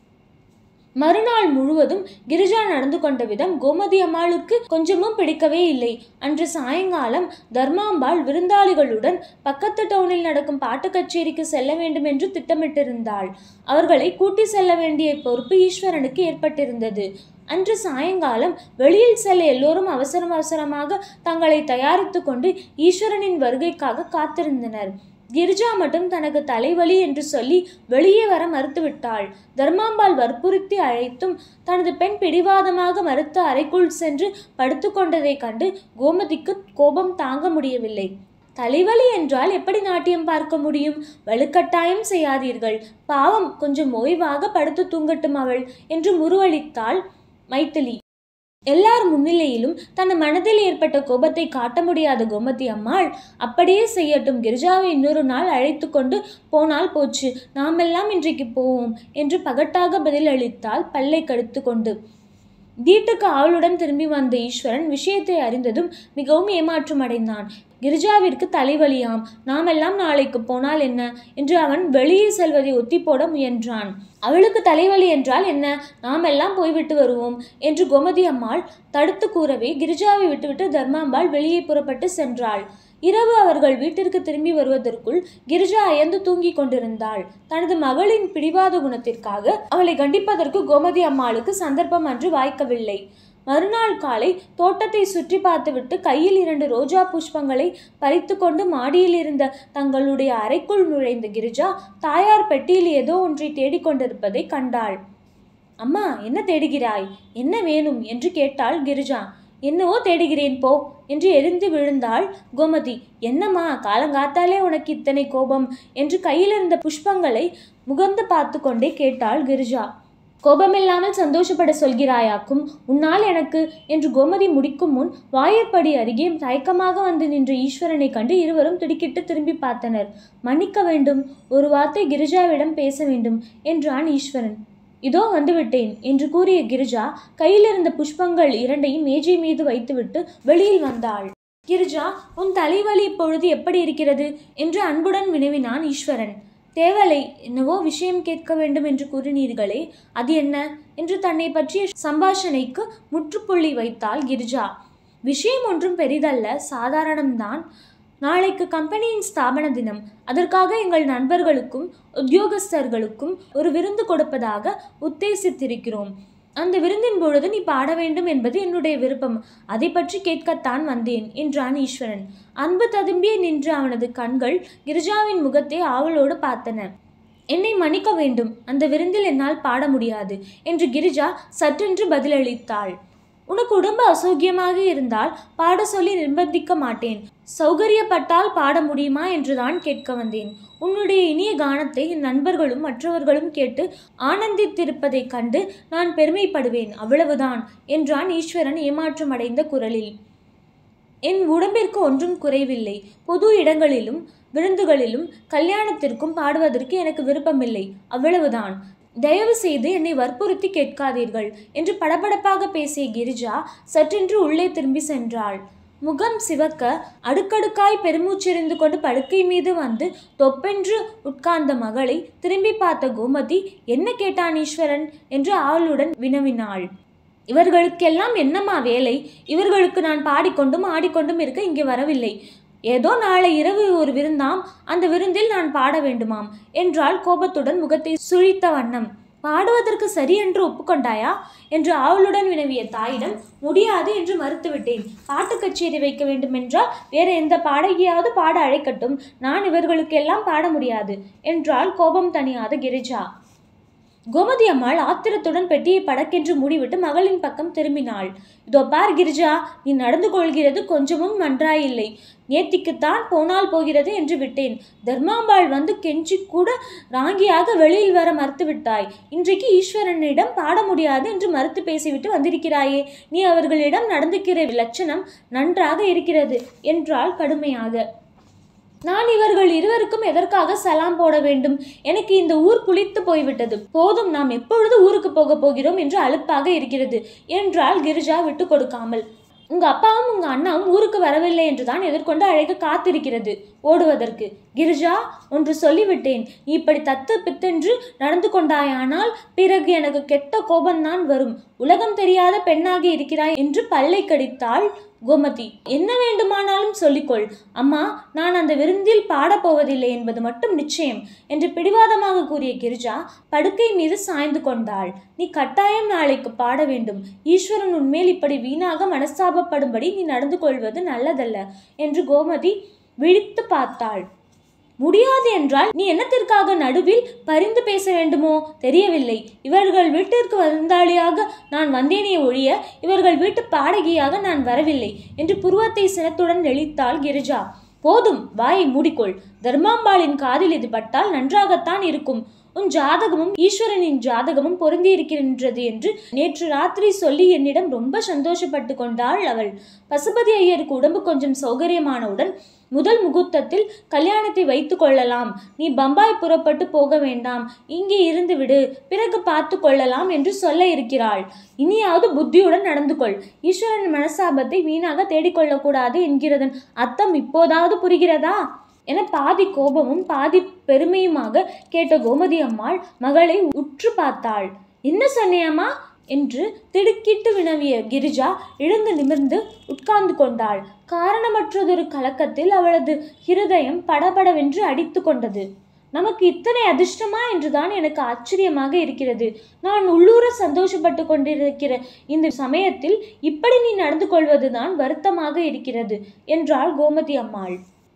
மறுநாள் முழுவதும் கிரிஜா நடந்து கொண்ட விதம் கோமதி அம்மாளுக்கு கொஞ்சமும் பிடிக்கவே இல்லை அன்று சாயங்காலம் தர்மாம்பாள் விருந்தாளிகளுடன் பக்கத்து டவுனில் நடக்கும் பாட்டு கச்சேரிக்கு செல்ல வேண்டும் என்று திட்டமிட்டிருந்தாள் அவர்களை கூட்டி செல்ல வேண்டிய பொறுப்பு ஈஸ்வரனுக்கு ஏற்பட்டிருந்தது அன்று சாயங்காலம் வெளியில் செல்ல எல்லோரும் அவசரம் அவசரமாக தங்களை தயாரித்து கொண்டு ஈஸ்வரனின் வருகைக்காக காத்திருந்தனர் கிரிஜா மட்டும் தனக்கு தலைவலி என்று சொல்லி வெளியே வர மறுத்துவிட்டாள் தர்மாம்பாள் வற்புறுத்தி அழைத்தும் தனது பெண் பிடிவாதமாக மறுத்து அறைக்குள் சென்று படுத்துக்கொண்டதைக் கண்டு கோமதிக்கு கோபம் தாங்க முடியவில்லை தலைவலி என்றால் எப்படி நாட்டியம் பார்க்க முடியும் வலுக்கட்டாயம் செய்யாதீர்கள் பாவம் கொஞ்சம் ஓய்வாக படுத்து தூங்கட்டும் அவள் என்று முருவளித்தாள் மைத்திலி எல்லார் முன்னிலையிலும் தன் மனதில் ஏற்பட்ட கோபத்தை காட்ட முடியாத கோமதி அம்மாள் அப்படியே செய்யட்டும் கிரிஜாவை இன்னொரு நாள் அழைத்து கொண்டு போனால் போச்சு நாமெல்லாம் இன்றைக்கு போவோம் என்று பகட்டாக பதில் அளித்தாள் பல்லை கடித்து கொண்டு வீட்டுக்கு ஆவலுடன் திரும்பி வந்த ஈஸ்வரன் விஷயத்தை அறிந்ததும் மிகவும் ஏமாற்றம் அடைந்தான் கிரிஜாவிற்கு தலைவலியாம் நாமெல்லாம் நாளைக்கு போனால் என்ன என்று அவன் வெளியே செல்வதை ஒத்தி போட முயன்றான் அவளுக்கு தலைவலி என்றால் என்ன நாம் எல்லாம் போய்விட்டு வருவோம் என்று கோமதி அம்மாள் தடுத்து கூறவே கிரிஜாவை விட்டுவிட்டு தர்மாம்பாள் வெளியே புறப்பட்டு சென்றாள் இரவு அவர்கள் வீட்டிற்கு திரும்பி வருவதற்குள் கிரிஜா அயர்ந்து தூங்கிக் கொண்டிருந்தாள் தனது மகளின் பிடிவாத குணத்திற்காக அவளை கண்டிப்பதற்கு கோமதி அம்மாளுக்கு சந்தர்ப்பம் அன்று வாய்க்கவில்லை மறுநாள் காலை தோட்டத்தை சுற்றி பார்த்துவிட்டு கையில் இரண்டு ரோஜா புஷ்பங்களை பறித்து கொண்டு மாடியில் இருந்த தங்களுடைய அறைக்குள் நுழைந்த கிரிஜா தாயார் பெட்டியில் ஏதோ ஒன்றை தேடிக்கொண்டிருப்பதை கண்டாள் அம்மா என்ன தேடுகிறாய் என்ன வேணும் என்று கேட்டாள் கிரிஜா என்னவோ தேடுகிறேன் போ என்று எரிந்து விழுந்தாள் கோமதி என்னம்மா காலங்காத்தாலே உனக்கு இத்தனை கோபம் என்று கையில் இருந்த புஷ்பங்களை முகந்து பார்த்து கொண்டே கேட்டாள் கிரிஜா கோபமில்லாமல் சந்தோஷப்பட சொல்கிறாயாக்கும் உன்னால் எனக்கு என்று கோமதி முடிக்கும் முன் வாயிற்படி அருகே தயக்கமாக வந்து நின்ற ஈஸ்வரனை கண்டு இருவரும் திடுக்கிட்டு திரும்பி பார்த்தனர் மன்னிக்க வேண்டும் ஒரு வார்த்தை கிரிஜாவிடம் பேச வேண்டும் என்றான் ஈஸ்வரன் இதோ வந்துவிட்டேன் என்று கூறிய கிரிஜா கையில் இருந்த புஷ்பங்கள் இரண்டையும் மேஜை மீது வைத்துவிட்டு வெளியில் வந்தாள் கிரிஜா உன் தலைவலி இப்பொழுது எப்படி இருக்கிறது என்று அன்புடன் வினவினான் ஈஸ்வரன் தேவலை என்னவோ விஷயம் கேட்க வேண்டும் என்று கூறினீர்களே அது என்ன என்று தன்னை பற்றிய சம்பாஷணைக்கு முற்றுப்புள்ளி வைத்தாள் கிரிஜா விஷயம் ஒன்றும் பெரிதல்ல சாதாரணம்தான் நாளைக்கு கம்பெனியின் ஸ்தாபன தினம் அதற்காக எங்கள் நண்பர்களுக்கும் உத்தியோகஸ்தர்களுக்கும் ஒரு விருந்து கொடுப்பதாக உத்தேசித்திருக்கிறோம் அந்த விருந்தின் பொழுது நீ பாட வேண்டும் என்பது என்னுடைய விருப்பம் அதை பற்றி கேட்கத்தான் வந்தேன் என்றான் ஈஸ்வரன் அன்பு ததும்பியே நின்ற அவனது கண்கள் கிரிஜாவின் முகத்தை ஆவலோடு பார்த்தன என்னை மன்னிக்க வேண்டும் அந்த விருந்தில் என்னால் பாட முடியாது என்று கிரிஜா சற்றென்று பதிலளித்தாள் உனக்கு உடம்பு அசௌக்கியமாக இருந்தால் பாட சொல்லி நிர்பந்திக்க மாட்டேன் சௌகரியப்பட்டால் பாட முடியுமா என்றுதான் கேட்க வந்தேன் உன்னுடைய இனிய கானத்தை என் நண்பர்களும் மற்றவர்களும் கேட்டு ஆனந்தித்திருப்பதைக் கண்டு நான் பெருமைப்படுவேன் அவ்வளவுதான் என்றான் ஈஸ்வரன் ஏமாற்றமடைந்த குரலில் என் உடம்பிற்கு ஒன்றும் குறைவில்லை பொது இடங்களிலும் விருந்துகளிலும் கல்யாணத்திற்கும் பாடுவதற்கு எனக்கு விருப்பமில்லை அவ்வளவுதான் தயவு செய்து என்னை வற்புறுத்தி கேட்காதீர்கள் என்று படபடப்பாக பேசிய கிரிஜா சற்றென்று உள்ளே திரும்பி சென்றாள் முகம் சிவக்க அடுக்கடுக்காய் பெருமூச்செறிந்து கொண்டு படுக்கை மீது வந்து தொப்பென்று உட்கார்ந்த மகளை திரும்பி பார்த்த கோமதி என்ன கேட்டான் ஈஸ்வரன் என்று ஆவலுடன் வினவினாள் இவர்களுக்கெல்லாம் என்னம்மா வேலை இவர்களுக்கு நான் பாடிக்கொண்டும் ஆடிக்கொண்டும் இருக்க இங்கே வரவில்லை ஏதோ நாளை இரவு ஒரு விருந்தாம் அந்த விருந்தில் நான் பாட வேண்டுமாம் என்றால் கோபத்துடன் முகத்தை சுழித்த வண்ணம் பாடுவதற்கு சரி என்று ஒப்புக்கொண்டாயா என்று ஆவலுடன் வினவிய தாயிடம் முடியாது என்று மறுத்துவிட்டேன் பாட்டு கச்சேரி வைக்க வேண்டுமென்றால் வேற எந்த பாடகியாவது பாட அழைக்கட்டும் நான் இவர்களுக்கெல்லாம் பாட முடியாது என்றால் கோபம் தணியாத கிரிஜா கோமதி அம்மாள் ஆத்திரத்துடன் பெட்டியை படக்கென்று மூடிவிட்டு மகளின் பக்கம் திரும்பினாள் இதோ பார் கிரிஜா நீ நடந்து கொள்கிறது கொஞ்சமும் நன்றாயில்லை நேத்திக்குத்தான் போனால் போகிறது என்று விட்டேன் தர்மாம்பாள் வந்து கெஞ்சி கூட ராங்கியாக வெளியில் வர மறுத்து விட்டாய் இன்றைக்கு ஈஸ்வரனிடம் பாட முடியாது என்று மறுத்து பேசிவிட்டு வந்திருக்கிறாயே நீ அவர்களிடம் நடந்துக்கிற லட்சணம் நன்றாக இருக்கிறது என்றாள் கடுமையாக நான் இவர்கள் இருவருக்கும் எதற்காக சலாம் போட வேண்டும் எனக்கு இந்த ஊர் புளித்து போய்விட்டது போதும் நாம் எப்பொழுது ஊருக்கு போக போகிறோம் என்று அலுப்பாக இருக்கிறது என்றால் கிரிஜா விட்டு கொடுக்காமல் உங்க அப்பாவும் உங்க அண்ணாவும் ஊருக்கு வரவில்லை என்றுதான் எதிர்கொண்டு அழைக்க காத்திருக்கிறது ஓடுவதற்கு கிரிஜா ஒன்று சொல்லிவிட்டேன் நீ இப்படி தத்து பித்தென்று நடந்து கொண்டாயானால் பிறகு எனக்கு கெட்ட கோபம்தான் வரும் உலகம் தெரியாத பெண்ணாகி இருக்கிறாய் என்று பல்லை கடித்தாள் கோமதி என்ன வேண்டுமானாலும் சொல்லிக்கொள் அம்மா நான் அந்த விருந்தில் பாடப்போவதில்லை என்பது மட்டும் நிச்சயம் என்று பிடிவாதமாக கூறிய கிரிஜா படுக்கை மீது சாய்ந்து கொண்டாள் நீ கட்டாயம் நாளைக்கு பாட வேண்டும் ஈஸ்வரன் உன்மேல் இப்படி வீணாக மனஸ்தாபப்படும்படி நீ நடந்து கொள்வது நல்லதல்ல என்று கோமதி விழித்து பார்த்தாள் முடியாது என்றால் நீ என்னத்திற்காக நடுவில் பரிந்து பேச வேண்டுமோ தெரியவில்லை இவர்கள் வீட்டிற்கு வந்தாளியாக நான் வந்தேனே ஒழிய இவர்கள் வீட்டு பாடகியாக நான் வரவில்லை என்று புருவத்தை சினத்துடன் நெளித்தாள் கிரிஜா போதும் வாயை மூடிக்கொள் தர்மாம்பாளின் காதில் இது பட்டால் நன்றாகத்தான் இருக்கும் உன் ஜாதகமும் ஈஸ்வரனின் ஜாதகமும் பொருந்தி இருக்கின்றது என்று நேற்று ராத்திரி சொல்லி என்னிடம் ரொம்ப சந்தோஷப்பட்டு கொண்டாள் அவள் பசுபதி ஐயருக்கு உடம்பு கொஞ்சம் சௌகரியமானவுடன் முதல் முகூர்த்தத்தில் கல்யாணத்தை வைத்து கொள்ளலாம் நீ பம்பாய் புறப்பட்டு போக வேண்டாம் இங்கே இருந்து விடு பிறகு பார்த்து கொள்ளலாம் என்று சொல்ல இருக்கிறாள் இனியாவது புத்தியுடன் நடந்து கொள் ஈஸ்வரன் மனசாபத்தை வீணாக தேடிக்கொள்ளக்கூடாது என்கிறதன் அர்த்தம் இப்போதாவது புரிகிறதா என பாதி கோபமும் பாதி பெருமையுமாக கேட்ட கோமதி அம்மாள் மகளை உற்று பார்த்தாள் என்ன சொன்னியம்மா என்று திடுக்கிட்டு வினவிய கிரிஜா எழுந்து நிமிர்ந்து உட்கார்ந்து கொண்டாள் காரணமற்றதொரு கலக்கத்தில் அவளது இருதயம் படபடவென்று அடித்து கொண்டது நமக்கு இத்தனை அதிர்ஷ்டமா என்றுதான் எனக்கு ஆச்சரியமாக இருக்கிறது நான் உள்ளூர சந்தோஷப்பட்டு கொண்டிருக்கிற இந்த சமயத்தில் இப்படி நீ நடந்து கொள்வதுதான் வருத்தமாக இருக்கிறது என்றாள் கோமதி அம்மாள்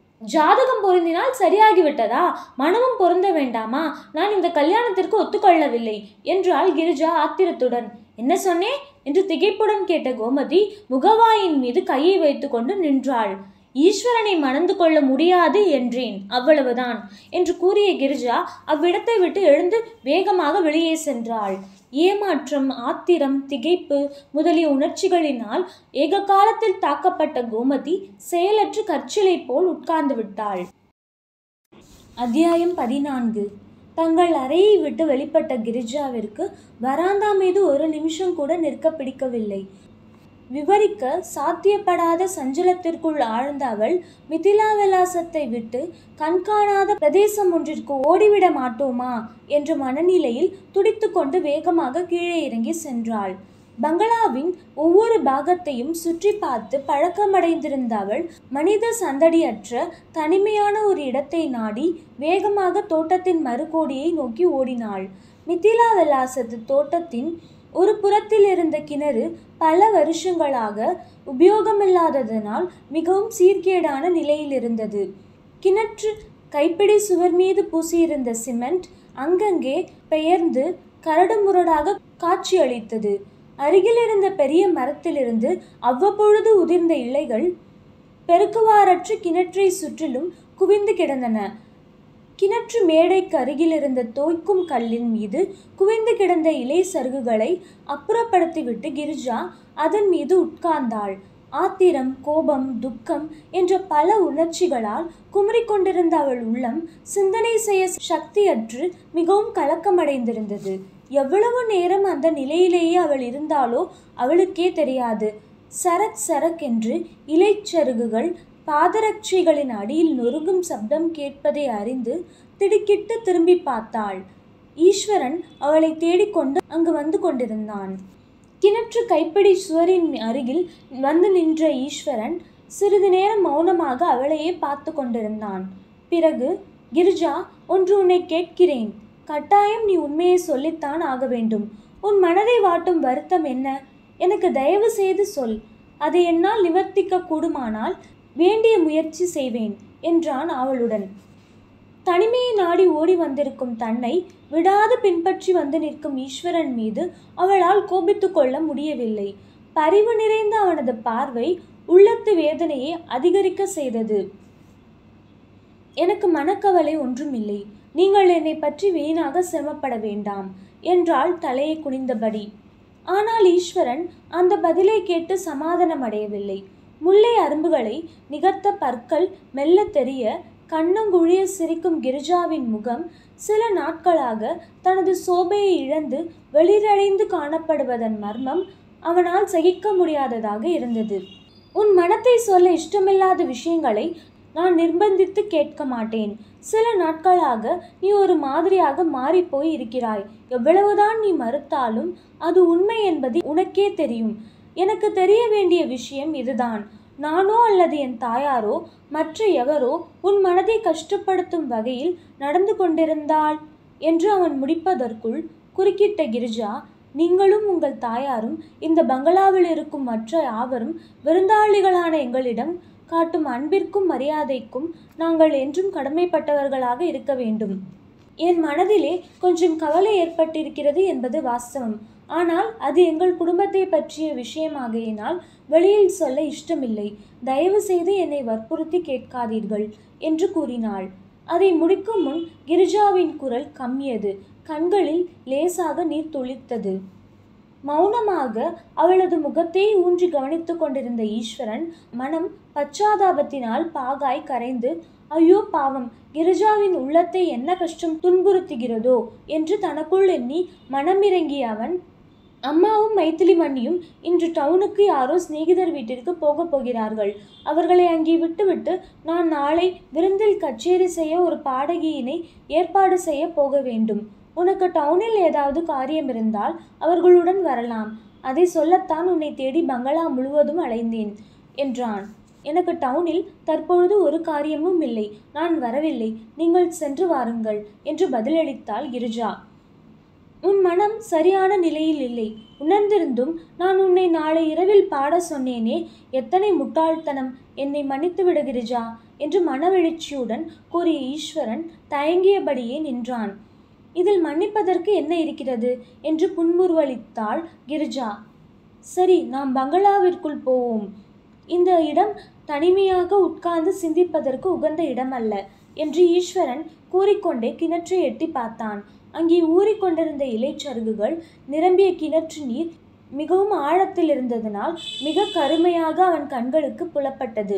ஜாதகம் பொருந்தினால் சரியாகிவிட்டதா மனமும் பொருந்த வேண்டாமா நான் இந்த கல்யாணத்திற்கு ஒத்துக்கொள்ளவில்லை என்றாள் கிரிஜா ஆத்திரத்துடன் என்ன சொன்னே என்று திகைப்புடன் கேட்ட கோமதி முகவாயின் மீது கையை வைத்துக்கொண்டு நின்றாள் ஈஸ்வரனை மணந்து கொள்ள முடியாது என்றேன் அவ்வளவுதான் என்று கூறிய கிரிஜா அவ்விடத்தை விட்டு எழுந்து வேகமாக வெளியே சென்றாள் ஏமாற்றம் ஆத்திரம் திகைப்பு முதலிய உணர்ச்சிகளினால் ஏக காலத்தில் தாக்கப்பட்ட கோமதி செயலற்று கற்சிலை போல் உட்கார்ந்து விட்டாள் அத்தியாயம் பதினான்கு தங்கள் அறையை விட்டு வெளிப்பட்ட கிரிஜாவிற்கு வராந்தா மீது ஒரு நிமிஷம் கூட நிற்க பிடிக்கவில்லை விவரிக்க சாத்தியப்படாத சஞ்சலத்திற்குள் ஆழ்ந்த அவள் மிதிலா விலாசத்தை விட்டு கண்காணாத பிரதேசம் ஒன்றிற்கு ஓடிவிட மாட்டோமா என்ற மனநிலையில் துடித்துக்கொண்டு வேகமாக கீழே இறங்கி சென்றாள் பங்களாவின் ஒவ்வொரு பாகத்தையும் சுற்றி பார்த்து பழக்கமடைந்திருந்த அவள் மனித சந்தடியற்ற தனிமையான ஒரு இடத்தை நாடி வேகமாக தோட்டத்தின் மறுகோடியை நோக்கி ஓடினாள் மிதிலா விலாசத்து தோட்டத்தின் ஒரு புறத்தில் இருந்த கிணறு பல வருஷங்களாக உபயோகமில்லாததனால் மிகவும் சீர்கேடான நிலையில் இருந்தது கிணற்று கைப்பிடி சுவர் மீது பூசியிருந்த சிமெண்ட் அங்கங்கே பெயர்ந்து கரடுமுரடாக காட்சியளித்தது அருகில் இருந்த பெரிய மரத்திலிருந்து அவ்வப்பொழுது உதிர்ந்த இலைகள் பெருக்குவாரற்று கிணற்றை சுற்றிலும் குவிந்து கிடந்தன கிணற்று மேடைக்கு அருகில் இருந்த தோய்க்கும் கல்லின் மீது குவிந்து கிடந்த இலை சருகுகளை அப்புறப்படுத்திவிட்டு கிரிஜா அதன் மீது உட்கார்ந்தாள் ஆத்திரம் கோபம் துக்கம் என்ற பல உணர்ச்சிகளால் குமரிக் கொண்டிருந்த அவள் உள்ளம் சிந்தனை செய்ய சக்தியற்று மிகவும் கலக்கமடைந்திருந்தது எவ்வளவு நேரம் அந்த நிலையிலேயே அவள் இருந்தாலோ அவளுக்கே தெரியாது சரக் சரக் என்று இலைச்சருகுகள் பாதரட்சைகளின் அடியில் நொறுங்கும் சப்தம் கேட்பதை அறிந்து திடுக்கிட்டு திரும்பி பார்த்தாள் ஈஸ்வரன் அவளை தேடிக்கொண்டு அங்கு வந்து கொண்டிருந்தான் கிணற்று கைப்பிடி சுவரின் அருகில் வந்து நின்ற ஈஸ்வரன் சிறிது நேரம் மௌனமாக அவளையே பார்த்து கொண்டிருந்தான் பிறகு கிரிஜா ஒன்று உன்னை கேட்கிறேன் கட்டாயம் நீ உண்மையை சொல்லித்தான் ஆக வேண்டும் உன் மனதை வாட்டும் வருத்தம் என்ன எனக்கு தயவு செய்து சொல் அதை என்னால் நிவர்த்திக்க கூடுமானால் வேண்டிய முயற்சி செய்வேன் என்றான் அவளுடன் தனிமையை நாடி ஓடி வந்திருக்கும் தன்னை விடாது பின்பற்றி வந்து நிற்கும் ஈஸ்வரன் மீது அவளால் கோபித்து கொள்ள முடியவில்லை பரிவு நிறைந்த அவனது பார்வை உள்ளத்து வேதனையை அதிகரிக்க செய்தது எனக்கு மனக்கவலை ஒன்றுமில்லை நீங்கள் என்னை பற்றி வீணாக சிரமப்பட வேண்டாம் என்றாள் தலையை குனிந்தபடி ஆனால் ஈஸ்வரன் அந்த பதிலை கேட்டு சமாதானம் அடையவில்லை முல்லை அரும்புகளை நிகர்த்த பற்கள் மெல்ல தெரிய கண்ணங்குழிய சிரிக்கும் கிரிஜாவின் முகம் சில நாட்களாக தனது சோபையை இழந்து வெளிரடைந்து காணப்படுவதன் மர்மம் அவனால் சகிக்க முடியாததாக இருந்தது உன் மனத்தை சொல்ல இஷ்டமில்லாத விஷயங்களை நான் நிர்பந்தித்து கேட்க மாட்டேன் சில நாட்களாக நீ ஒரு மாதிரியாக மாறிப்போய் இருக்கிறாய் எவ்வளவுதான் நீ மறுத்தாலும் அது உண்மை என்பது உனக்கே தெரியும் எனக்கு தெரிய வேண்டிய விஷயம் இதுதான் நானோ அல்லது என் தாயாரோ மற்ற எவரோ உன் மனதை கஷ்டப்படுத்தும் வகையில் நடந்து கொண்டிருந்தாள் என்று அவன் முடிப்பதற்குள் குறுக்கிட்ட கிரிஜா நீங்களும் உங்கள் தாயாரும் இந்த பங்களாவில் இருக்கும் மற்ற யாவரும் விருந்தாளிகளான எங்களிடம் காட்டும் அன்பிற்கும் மரியாதைக்கும் நாங்கள் என்றும் கடமைப்பட்டவர்களாக இருக்க வேண்டும் என் மனதிலே கொஞ்சம் கவலை ஏற்பட்டிருக்கிறது என்பது வாஸ்தவம் ஆனால் அது எங்கள் குடும்பத்தை பற்றிய விஷயமாகையினால் வெளியில் சொல்ல இஷ்டமில்லை தயவு செய்து என்னை வற்புறுத்தி கேட்காதீர்கள் என்று கூறினாள் அதை முடிக்கும் முன் கிரிஜாவின் குரல் கம்மியது கண்களில் லேசாக நீர் துளித்தது மௌனமாக அவளது முகத்தை ஊன்றி கவனித்துக் கொண்டிருந்த ஈஸ்வரன் மனம் பச்சாதாபத்தினால் பாகாய் கரைந்து ஐயோ பாவம் கிரிஜாவின் உள்ளத்தை என்ன கஷ்டம் துன்புறுத்துகிறதோ என்று தனக்குள் எண்ணி மனமிறங்கிய அவன் அம்மாவும் மைத்திலி மண்ணியும் இன்று டவுனுக்கு யாரோ சிநேகிதர் வீட்டிற்கு போகப் போகிறார்கள் அவர்களை அங்கே விட்டுவிட்டு நான் நாளை விருந்தில் கச்சேரி செய்ய ஒரு பாடகியினை ஏற்பாடு செய்ய போக வேண்டும் உனக்கு டவுனில் ஏதாவது காரியம் இருந்தால் அவர்களுடன் வரலாம் அதை சொல்லத்தான் உன்னை தேடி பங்களா முழுவதும் அலைந்தேன் என்றான் எனக்கு டவுனில் தற்பொழுது ஒரு காரியமும் இல்லை நான் வரவில்லை நீங்கள் சென்று வாருங்கள் என்று பதிலளித்தாள் கிரிஜா உன் மனம் சரியான நிலையில் இல்லை உணர்ந்திருந்தும் நான் உன்னை நாளை இரவில் பாட சொன்னேனே எத்தனை முட்டாள்தனம் என்னை மன்னித்து விடு கிரிஜா என்று மனவெழுச்சியுடன் கூறிய ஈஸ்வரன் தயங்கியபடியே நின்றான் இதில் மன்னிப்பதற்கு என்ன இருக்கிறது என்று புன்முறுவலித்தாள் கிரிஜா சரி நாம் பங்களாவிற்குள் போவோம் இந்த இடம் தனிமையாக உட்கார்ந்து சிந்திப்பதற்கு உகந்த இடமல்ல என்று ஈஸ்வரன் கூறிக்கொண்டே கிணற்றை எட்டி பார்த்தான் அங்கே ஊறிக்கொண்டிருந்த இலைச்சருகுகள் நிரம்பிய கிணற்று நீர் மிகவும் ஆழத்தில் இருந்ததனால் மிக கருமையாக அவன் கண்களுக்கு புலப்பட்டது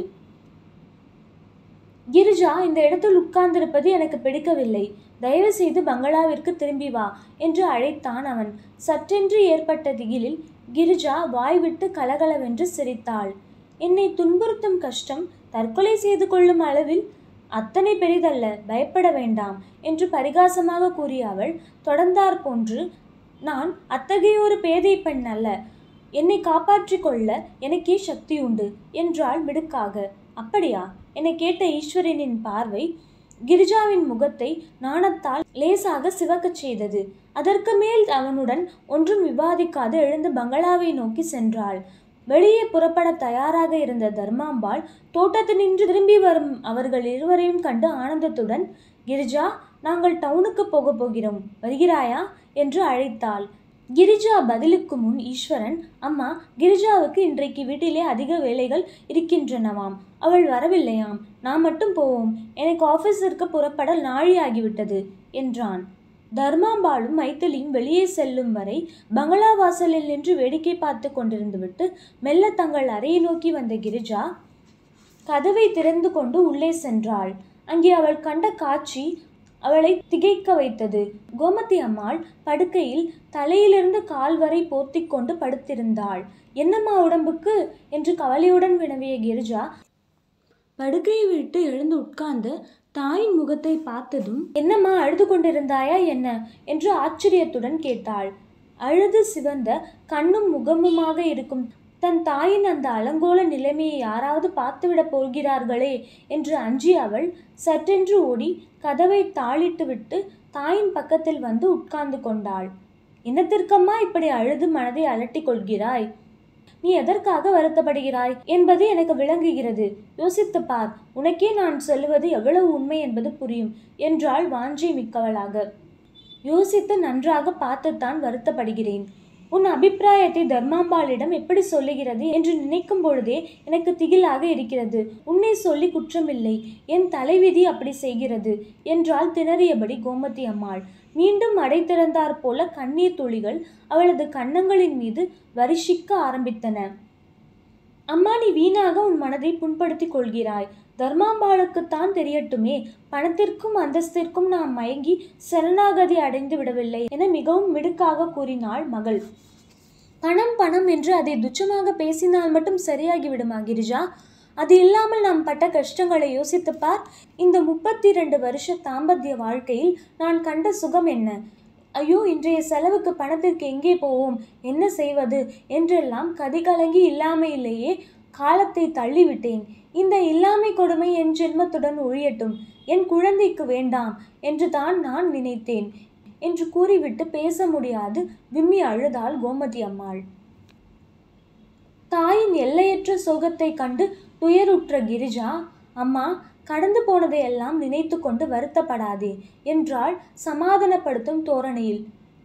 கிரிஜா இந்த இடத்தில் உட்கார்ந்திருப்பது எனக்கு பிடிக்கவில்லை தயவு செய்து பங்களாவிற்கு திரும்பி வா என்று அழைத்தான் அவன் சற்றென்று ஏற்பட்ட திகிலில் கிரிஜா வாய்விட்டு கலகலவென்று சிரித்தாள் என்னை துன்புறுத்தும் கஷ்டம் தற்கொலை செய்து கொள்ளும் அளவில் அத்தனை பெரிதல்ல பயப்பட வேண்டாம் என்று பரிகாசமாக கூறிய அவள் தொடர்ந்தார் போன்று நான் அத்தகைய ஒரு பேதை பெண் அல்ல என்னை காப்பாற்றிக் கொள்ள எனக்கே சக்தி உண்டு என்றாள் மிடுக்காக அப்படியா என்னை கேட்ட ஈஸ்வரனின் பார்வை கிரிஜாவின் முகத்தை நாணத்தால் லேசாக சிவக்கச் செய்தது அதற்கு மேல் அவனுடன் ஒன்றும் விவாதிக்காது எழுந்து பங்களாவை நோக்கி சென்றாள் வெளியே புறப்பட தயாராக இருந்த தர்மாம்பாள் தோட்டத்தினின்று திரும்பி வரும் அவர்கள் இருவரையும் கண்டு ஆனந்தத்துடன் கிரிஜா நாங்கள் டவுனுக்கு போக போகிறோம் வருகிறாயா என்று அழைத்தாள் கிரிஜா பதிலுக்கு முன் ஈஸ்வரன் அம்மா கிரிஜாவுக்கு இன்றைக்கு வீட்டிலே அதிக வேலைகள் இருக்கின்றனவாம் அவள் வரவில்லையாம் நான் மட்டும் போவோம் எனக்கு ஆபீஸிற்கு புறப்பட நாழி ஆகிவிட்டது என்றான் தர்மாம்பாளும் மைத்திலியும் வெளியே செல்லும் வரை பங்களா வாசலில் நின்று வேடிக்கை பார்த்து கொண்டிருந்து விட்டு மெல்ல தங்கள் அறையை நோக்கி வந்த கிரிஜா கதவை திறந்து கொண்டு உள்ளே சென்றாள் அங்கே அவள் கண்ட காட்சி அவளை திகைக்க வைத்தது கோமதி அம்மாள் படுக்கையில் தலையிலிருந்து கால் வரை போத்திக் கொண்டு படுத்திருந்தாள் என்னம்மா உடம்புக்கு என்று கவலையுடன் வினவிய கிரிஜா படுக்கையை விட்டு எழுந்து உட்கார்ந்து தாயின் முகத்தை பார்த்ததும் என்னம்மா அழுது கொண்டிருந்தாயா என்ன என்று ஆச்சரியத்துடன் கேட்டாள் அழுது சிவந்த கண்ணும் முகமுமாக இருக்கும் தன் தாயின் அந்த அலங்கோல நிலைமையை யாராவது பார்த்துவிடப் போகிறார்களே என்று அஞ்சி அவள் சற்றென்று ஓடி கதவை தாளிட்டு விட்டு தாயின் பக்கத்தில் வந்து உட்கார்ந்து கொண்டாள் என்னத்திற்கம்மா இப்படி அழுது மனதை அலட்டிக் கொள்கிறாய் நீ எதற்காக வருத்தப்படுகிறாய் என்பது எனக்கு விளங்குகிறது யோசித்து பார் உனக்கே நான் சொல்லுவது எவ்வளவு உண்மை என்பது புரியும் என்றாள் வாஞ்சி மிக்கவளாக யோசித்து நன்றாக பார்த்துத்தான் வருத்தப்படுகிறேன் உன் அபிப்பிராயத்தை தர்மாம்பாளிடம் எப்படி சொல்லுகிறது என்று நினைக்கும் பொழுதே எனக்கு திகிலாக இருக்கிறது உன்னை சொல்லி குற்றமில்லை என் தலைவிதி அப்படி செய்கிறது என்றால் திணறியபடி கோமதி அம்மாள் மீண்டும் அடை திறந்தாற் போல கண்ணீர் துளிகள் அவளது கன்னங்களின் மீது வருஷிக்க ஆரம்பித்தன அம்மா நீ வீணாக உன் மனதை புண்படுத்திக் கொள்கிறாய் தர்மாம்பாளுக்குத்தான் தெரியட்டுமே பணத்திற்கும் அந்தஸ்திற்கும் நாம் மயங்கி சரணாகதி அடைந்து விடவில்லை என மிகவும் மிடுக்காக கூறினாள் மகள் பணம் பணம் என்று அதை துச்சமாக பேசினால் மட்டும் சரியாகி விடுமா கிரிஜா அது இல்லாமல் நாம் பட்ட கஷ்டங்களை யோசித்துப் பார் இந்த முப்பத்தி ரெண்டு வருஷ தாம்பத்திய வாழ்க்கையில் நான் கண்ட சுகம் என்ன ஐயோ இன்றைய செலவுக்கு பணத்திற்கு எங்கே போவோம் என்ன செய்வது என்றெல்லாம் கதிகலங்கி இல்லாமையிலேயே காலத்தை தள்ளிவிட்டேன் இந்த இல்லாமை கொடுமை என் ஜென்மத்துடன் ஒழியட்டும் என் குழந்தைக்கு வேண்டாம் என்று தான் நான் நினைத்தேன் என்று கூறிவிட்டு பேச முடியாது விம்மி அழுதாள் கோமதி அம்மாள் தாயின் எல்லையற்ற சோகத்தை கண்டு துயருற்ற கிரிஜா அம்மா கடந்து போனதையெல்லாம் நினைத்து கொண்டு வருத்தப்படாதே என்றாள் சமாதானப்படுத்தும் தோரணையில்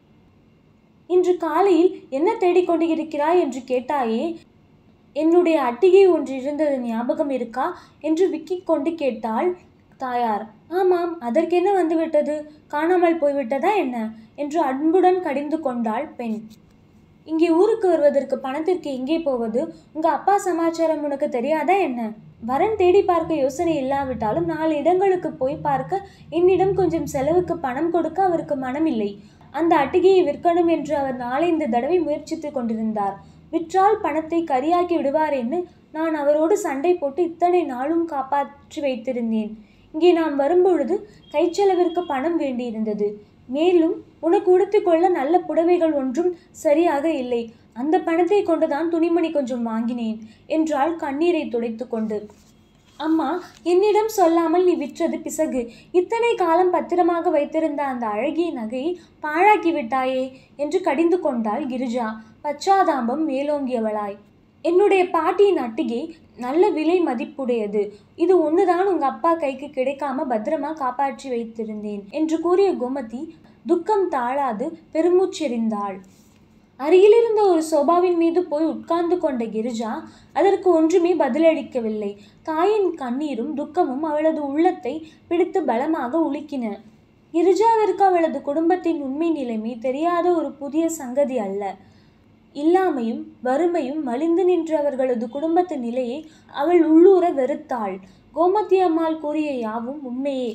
இன்று காலையில் என்ன தேடிக்கொண்டு இருக்கிறாய் என்று கேட்டாயே என்னுடைய அட்டிகை ஒன்று இருந்தது ஞாபகம் இருக்கா என்று விக்கிக் கொண்டு கேட்டாள் தாயார் ஆமாம் அதற்கென்ன வந்துவிட்டது காணாமல் போய்விட்டதா என்ன என்று அன்புடன் கடிந்து கொண்டாள் பெண் இங்கே ஊருக்கு வருவதற்கு பணத்திற்கு எங்கே போவது உங்க அப்பா சமாச்சாரம் உனக்கு தெரியாதா என்ன வரன் தேடி பார்க்க யோசனை இல்லாவிட்டாலும் நாலு இடங்களுக்கு போய் பார்க்க என்னிடம் கொஞ்சம் செலவுக்கு பணம் கொடுக்க அவருக்கு மனமில்லை அந்த அட்டிகையை விற்கணும் என்று அவர் நாலைந்து தடவை முயற்சித்து கொண்டிருந்தார் விற்றால் பணத்தை கரியாக்கி விடுவாரேன்னு நான் அவரோடு சண்டை போட்டு இத்தனை நாளும் காப்பாற்றி வைத்திருந்தேன் இங்கே நான் வரும்பொழுது கைச்செலவிற்கு பணம் வேண்டியிருந்தது மேலும் உனக்கு உடுத்திக்கொள்ள நல்ல புடவைகள் ஒன்றும் சரியாக இல்லை அந்த பணத்தை கொண்டுதான் துணிமணி கொஞ்சம் வாங்கினேன் என்றாள் கண்ணீரை துடைத்து கொண்டு அம்மா என்னிடம் சொல்லாமல் நீ விற்றது பிசகு இத்தனை காலம் பத்திரமாக வைத்திருந்த அந்த அழகிய நகையை பாழாக்கி விட்டாயே என்று கடிந்து கொண்டாள் கிரிஜா பச்சாதாபம் மேலோங்கியவளாய் என்னுடைய பாட்டியின் அட்டிகை நல்ல விலை மதிப்புடையது இது ஒண்ணுதான் உங்க அப்பா கைக்கு கிடைக்காம பத்திரமா காப்பாற்றி வைத்திருந்தேன் என்று கூறிய கோமதி துக்கம் தாழாது பெருமூச்செறிந்தாள் அருகிலிருந்த ஒரு சோபாவின் மீது போய் உட்கார்ந்து கொண்ட கிரிஜா அதற்கு ஒன்றுமே பதிலளிக்கவில்லை தாயின் கண்ணீரும் துக்கமும் அவளது உள்ளத்தை பிடித்து பலமாக உலுக்கின கிரிஜாவிற்கு அவளது குடும்பத்தின் உண்மை நிலைமை தெரியாத ஒரு புதிய சங்கதி அல்ல இல்லாமையும் வறுமையும் மலிந்து நின்ற அவர்களது குடும்பத்து நிலையை அவள் உள்ளூர வெறுத்தாள் கோமதி அம்மாள் கூறிய யாவும் உண்மையே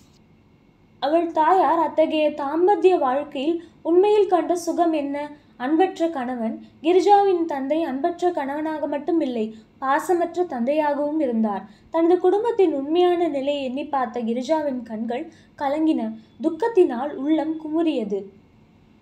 அவள் தாயார் அத்தகைய தாம்பத்திய வாழ்க்கையில் உண்மையில் கண்ட சுகம் என்ன அன்பற்ற கணவன் கிரிஜாவின் தந்தை அன்பற்ற கணவனாக மட்டும் இல்லை பாசமற்ற தந்தையாகவும் இருந்தார் தனது குடும்பத்தின் உண்மையான நிலையை எண்ணி பார்த்த கிரிஜாவின் கண்கள் கலங்கின துக்கத்தினால் உள்ளம் குமுறியது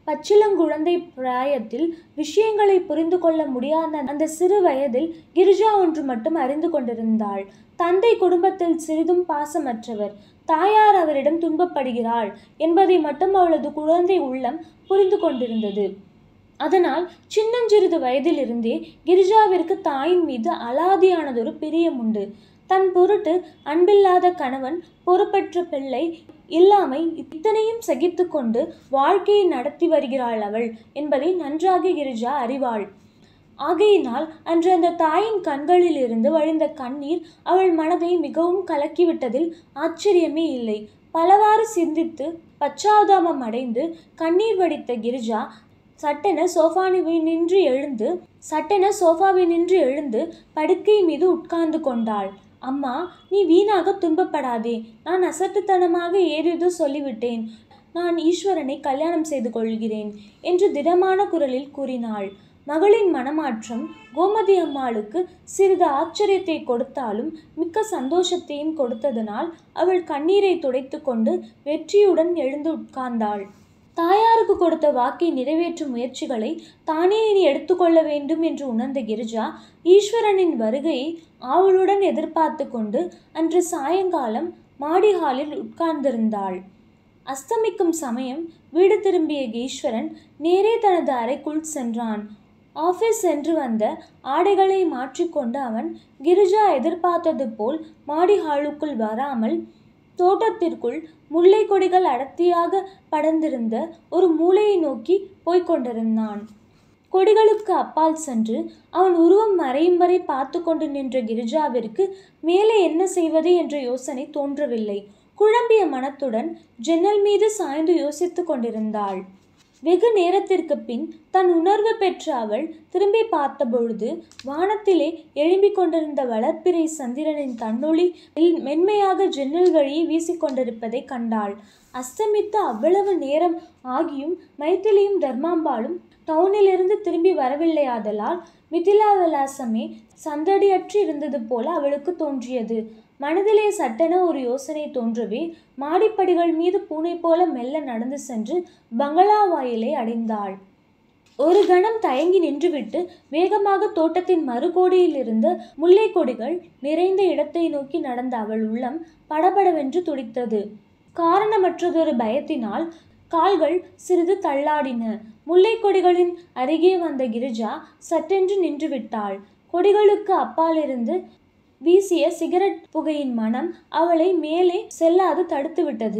பச்சிளங்குழந்தை பிராயத்தில் விஷயங்களை புரிந்து கொள்ள முடியாத அந்த சிறு வயதில் கிரிஜா ஒன்று மட்டும் அறிந்து கொண்டிருந்தாள் தந்தை குடும்பத்தில் சிறிதும் பாசமற்றவர் தாயார் அவரிடம் துன்பப்படுகிறாள் என்பதை மட்டும் அவளது குழந்தை உள்ளம் புரிந்து கொண்டிருந்தது அதனால் சின்னஞ்சிறிது வயதிலிருந்தே கிரிஜாவிற்கு தாயின் மீது அலாதியானதொரு பிரியம் உண்டு தன் பொருட்டு அன்பில்லாத கணவன் பொறுப்பற்ற பிள்ளை இல்லாமை இத்தனையும் சகித்து கொண்டு வாழ்க்கையை நடத்தி வருகிறாள் அவள் என்பதை நன்றாக கிரிஜா அறிவாள் ஆகையினால் அன்று அந்த தாயின் கண்களிலிருந்து வழிந்த கண்ணீர் அவள் மனதை மிகவும் கலக்கிவிட்டதில் ஆச்சரியமே இல்லை பலவாறு சிந்தித்து பச்சாதாபம் அடைந்து கண்ணீர் வடித்த கிரிஜா சட்டென சோஃபாவினின்று எழுந்து சட்டென சோஃபாவினின்று எழுந்து படுக்கை மீது உட்கார்ந்து கொண்டாள் அம்மா நீ வீணாக துன்பப்படாதே நான் அசட்டுத்தனமாக ஏதேதோ சொல்லிவிட்டேன் நான் ஈஸ்வரனை கல்யாணம் செய்து கொள்கிறேன் என்று திடமான குரலில் கூறினாள் மகளின் மனமாற்றம் கோமதி அம்மாளுக்கு சிறிது ஆச்சரியத்தை கொடுத்தாலும் மிக்க சந்தோஷத்தையும் கொடுத்ததனால் அவள் கண்ணீரை துடைத்து கொண்டு வெற்றியுடன் எழுந்து உட்கார்ந்தாள் தாயாருக்கு கொடுத்த வாக்கை நிறைவேற்றும் முயற்சிகளை தானே இனி எடுத்துக்கொள்ள வேண்டும் என்று உணர்ந்த கிரிஜா ஈஸ்வரனின் வருகையை ஆவலுடன் எதிர்பார்த்து கொண்டு அன்று சாயங்காலம் மாடி ஹாலில் உட்கார்ந்திருந்தாள் அஸ்தமிக்கும் சமயம் வீடு திரும்பிய ஈஸ்வரன் நேரே தனது அறைக்குள் சென்றான் ஆஃபீஸ் சென்று வந்த ஆடைகளை மாற்றிக்கொண்டு அவன் கிரிஜா எதிர்பார்த்தது போல் மாடி ஹாலுக்குள் வராமல் தோட்டத்திற்குள் முல்லை கொடிகள் அடர்த்தியாக படர்ந்திருந்த ஒரு மூலையை நோக்கி போய்க் கொண்டிருந்தான் கொடிகளுக்கு அப்பால் சென்று அவன் உருவம் மறையும் வரை பார்த்து கொண்டு நின்ற கிரிஜாவிற்கு மேலே என்ன செய்வது என்ற யோசனை தோன்றவில்லை குழம்பிய மனத்துடன் ஜன்னல் மீது சாய்ந்து யோசித்துக் கொண்டிருந்தாள் வெகு நேரத்திற்கு பின் தன் உணர்வு பெற்ற அவள் திரும்பி பார்த்தபொழுது வானத்திலே எழும்பிக் கொண்டிருந்த வளர்ப்பிறை சந்திரனின் தன்னொளி மென்மையாக ஜன்னல் வழியே வீசிக்கொண்டிருப்பதை கண்டாள் அஸ்தமித்து அவ்வளவு நேரம் ஆகியும் மைத்திலியும் தர்மாம்பாளும் டவுனிலிருந்து திரும்பி வரவில்லையாதலால் மிதிலா விலாசமே சந்தடியற்று இருந்தது போல அவளுக்கு தோன்றியது மனதிலே சட்டென ஒரு யோசனை தோன்றவே மாடிப்படிகள் மீது பூனை போல மெல்ல நடந்து சென்று பங்களா வாயிலை அடைந்தாள் ஒரு கணம் தயங்கி நின்றுவிட்டு வேகமாக தோட்டத்தின் மறுகோடியில் இருந்த முல்லை கொடிகள் நிறைந்த இடத்தை நோக்கி நடந்த அவள் உள்ளம் படபடவென்று துடித்தது காரணமற்றதொரு பயத்தினால் கால்கள் சிறிது தள்ளாடின முல்லை கொடிகளின் அருகே வந்த கிரிஜா சட்டென்று நின்றுவிட்டாள் கொடிகளுக்கு அப்பாலிருந்து வீசிய சிகரெட் புகையின் மனம் அவளை மேலே செல்லாது தடுத்துவிட்டது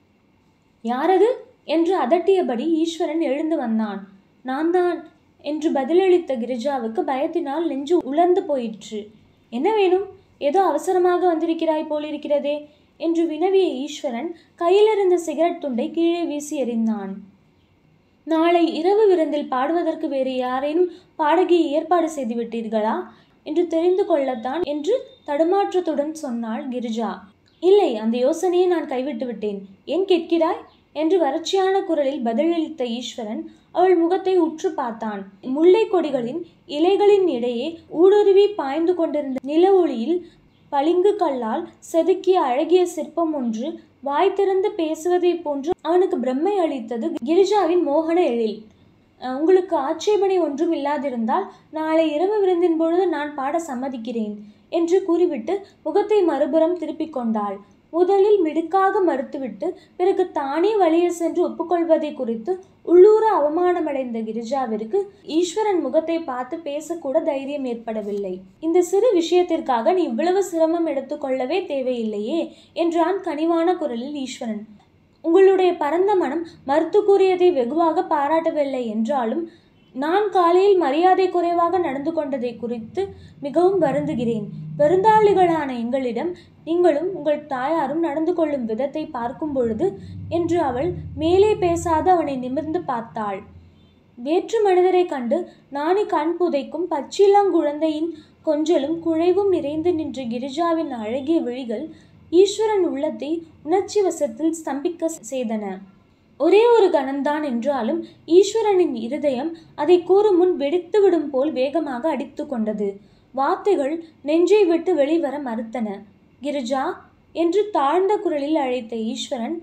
யாரது என்று அதட்டியபடி ஈஸ்வரன் எழுந்து வந்தான் நான் தான் என்று பதிலளித்த கிரிஜாவுக்கு பயத்தினால் நெஞ்சு உலர்ந்து போயிற்று என்ன வேணும் ஏதோ அவசரமாக வந்திருக்கிறாய் போலிருக்கிறதே என்று வினவிய ஈஸ்வரன் கையிலிருந்த சிகரெட் துண்டை கீழே வீசி எறிந்தான் நாளை இரவு விருந்தில் பாடுவதற்கு வேறு யாரேனும் பாடகியை ஏற்பாடு செய்து விட்டீர்களா என்று தெரிந்து கொள்ளத்தான் என்று தடுமாற்றத்துடன் சொன்னாள் கிரிஜா இல்லை அந்த யோசனையை நான் கைவிட்டு விட்டேன் ஏன் கேட்கிறாய் என்று வறட்சியான குரலில் பதிலளித்த ஈஸ்வரன் அவள் முகத்தை உற்று பார்த்தான் முல்லை கொடிகளின் இலைகளின் இடையே ஊடுருவி பாய்ந்து கொண்டிருந்த நில ஒளியில் பளிங்கு கல்லால் செதுக்கிய அழகிய சிற்பம் ஒன்று வாய் திறந்து பேசுவதைப் போன்று அவனுக்கு பிரம்மை அளித்தது கிரிஜாவின் மோகன எழில் அஹ், உங்களுக்கு ஆட்சேபனை ஒன்றும் இல்லாதிருந்தால் நாளை இரவு விருந்தின் பொழுது நான் பாட சம்மதிக்கிறேன் என்று கூறிவிட்டு முகத்தை மறுபுறம் திருப்பிக் கொண்டாள் முதலில் மிடுக்காக மறுத்துவிட்டு பிறகு தானே வழியே சென்று ஒப்புக்கொள்வதை குறித்து உள்ளூர அவமானமடைந்த கிரிஜாவிற்கு ஈஸ்வரன் முகத்தை பார்த்து பேசக்கூட தைரியம் ஏற்படவில்லை இந்த சிறு விஷயத்திற்காக நீ இவ்வளவு சிரமம் எடுத்துக்கொள்ளவே தேவையில்லையே என்றான் கனிவான குரலில் ஈஸ்வரன் உங்களுடைய பரந்த மனம் மறுத்து கூறியதை வெகுவாக பாராட்டவில்லை என்றாலும் நான் காலையில் மரியாதை குறைவாக நடந்து கொண்டதை குறித்து மிகவும் வருந்துகிறேன் விருந்தாளிகளான எங்களிடம் நீங்களும் உங்கள் தாயாரும் நடந்து கொள்ளும் விதத்தை பார்க்கும் பொழுது என்று அவள் மேலே பேசாத அவனை நிமிர்ந்து பார்த்தாள் வேற்று மனிதரை கண்டு நாணி கண் புதைக்கும் பச்சிளங்குழந்தையின் கொஞ்சலும் குழைவும் நிறைந்து நின்ற கிரிஜாவின் அழகிய விழிகள் ஈஸ்வரன் உள்ளத்தை உணர்ச்சி வசத்தில் ஸ்தம்பிக்க செய்தன ஒரே ஒரு கணம்தான் என்றாலும் ஈஸ்வரனின் இருதயம் அதை கூறும் முன் வெடித்து விடும் போல் வேகமாக அடித்து கொண்டது வார்த்தைகள் நெஞ்சை விட்டு வெளிவர மறுத்தன கிரிஜா என்று தாழ்ந்த குரலில் அழைத்த ஈஸ்வரன்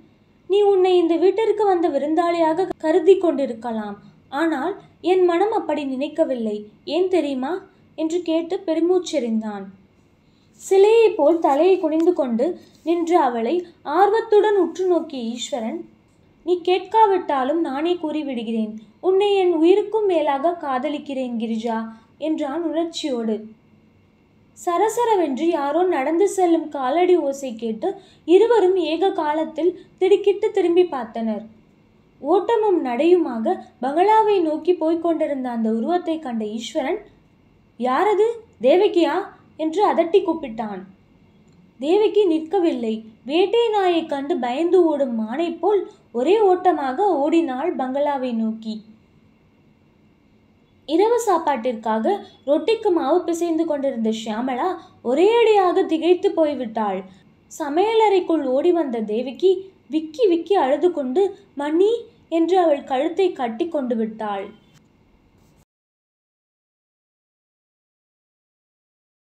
நீ உன்னை இந்த வீட்டிற்கு வந்த விருந்தாளியாக கருதி கொண்டிருக்கலாம் ஆனால் என் மனம் அப்படி நினைக்கவில்லை ஏன் தெரியுமா என்று கேட்டு பெருமூச்செறிந்தான் சிலையைப் போல் தலையை குனிந்து கொண்டு நின்ற அவளை ஆர்வத்துடன் உற்று நோக்கிய ஈஸ்வரன் நீ கேட்காவிட்டாலும் நானே கூறிவிடுகிறேன் உன்னை என் உயிருக்கும் மேலாக காதலிக்கிறேன் கிரிஜா என்றான் உணர்ச்சியோடு சரசரவென்று யாரோ நடந்து செல்லும் காலடி ஓசை கேட்டு இருவரும் ஏக காலத்தில் திடுக்கிட்டு திரும்பி பார்த்தனர் ஓட்டமும் நடையுமாக பங்களாவை நோக்கி போய்க் கொண்டிருந்த அந்த உருவத்தை கண்ட ஈஸ்வரன் யாரது தேவகியா என்று அதட்டி கூப்பிட்டான் தேவகி நிற்கவில்லை வேட்டை நாயை கண்டு பயந்து ஓடும் மானை போல் ஒரே ஓட்டமாக ஓடினாள் பங்களாவை நோக்கி இரவு சாப்பாட்டிற்காக ரொட்டிக்கு மாவு பிசைந்து கொண்டிருந்த ஷியாமளா ஒரேயடியாக திகைத்து போய்விட்டாள் சமையலறைக்குள் ஓடி வந்த தேவகி விக்கி விக்கி அழுது கொண்டு மணி என்று அவள் கழுத்தை கட்டி கொண்டு விட்டாள்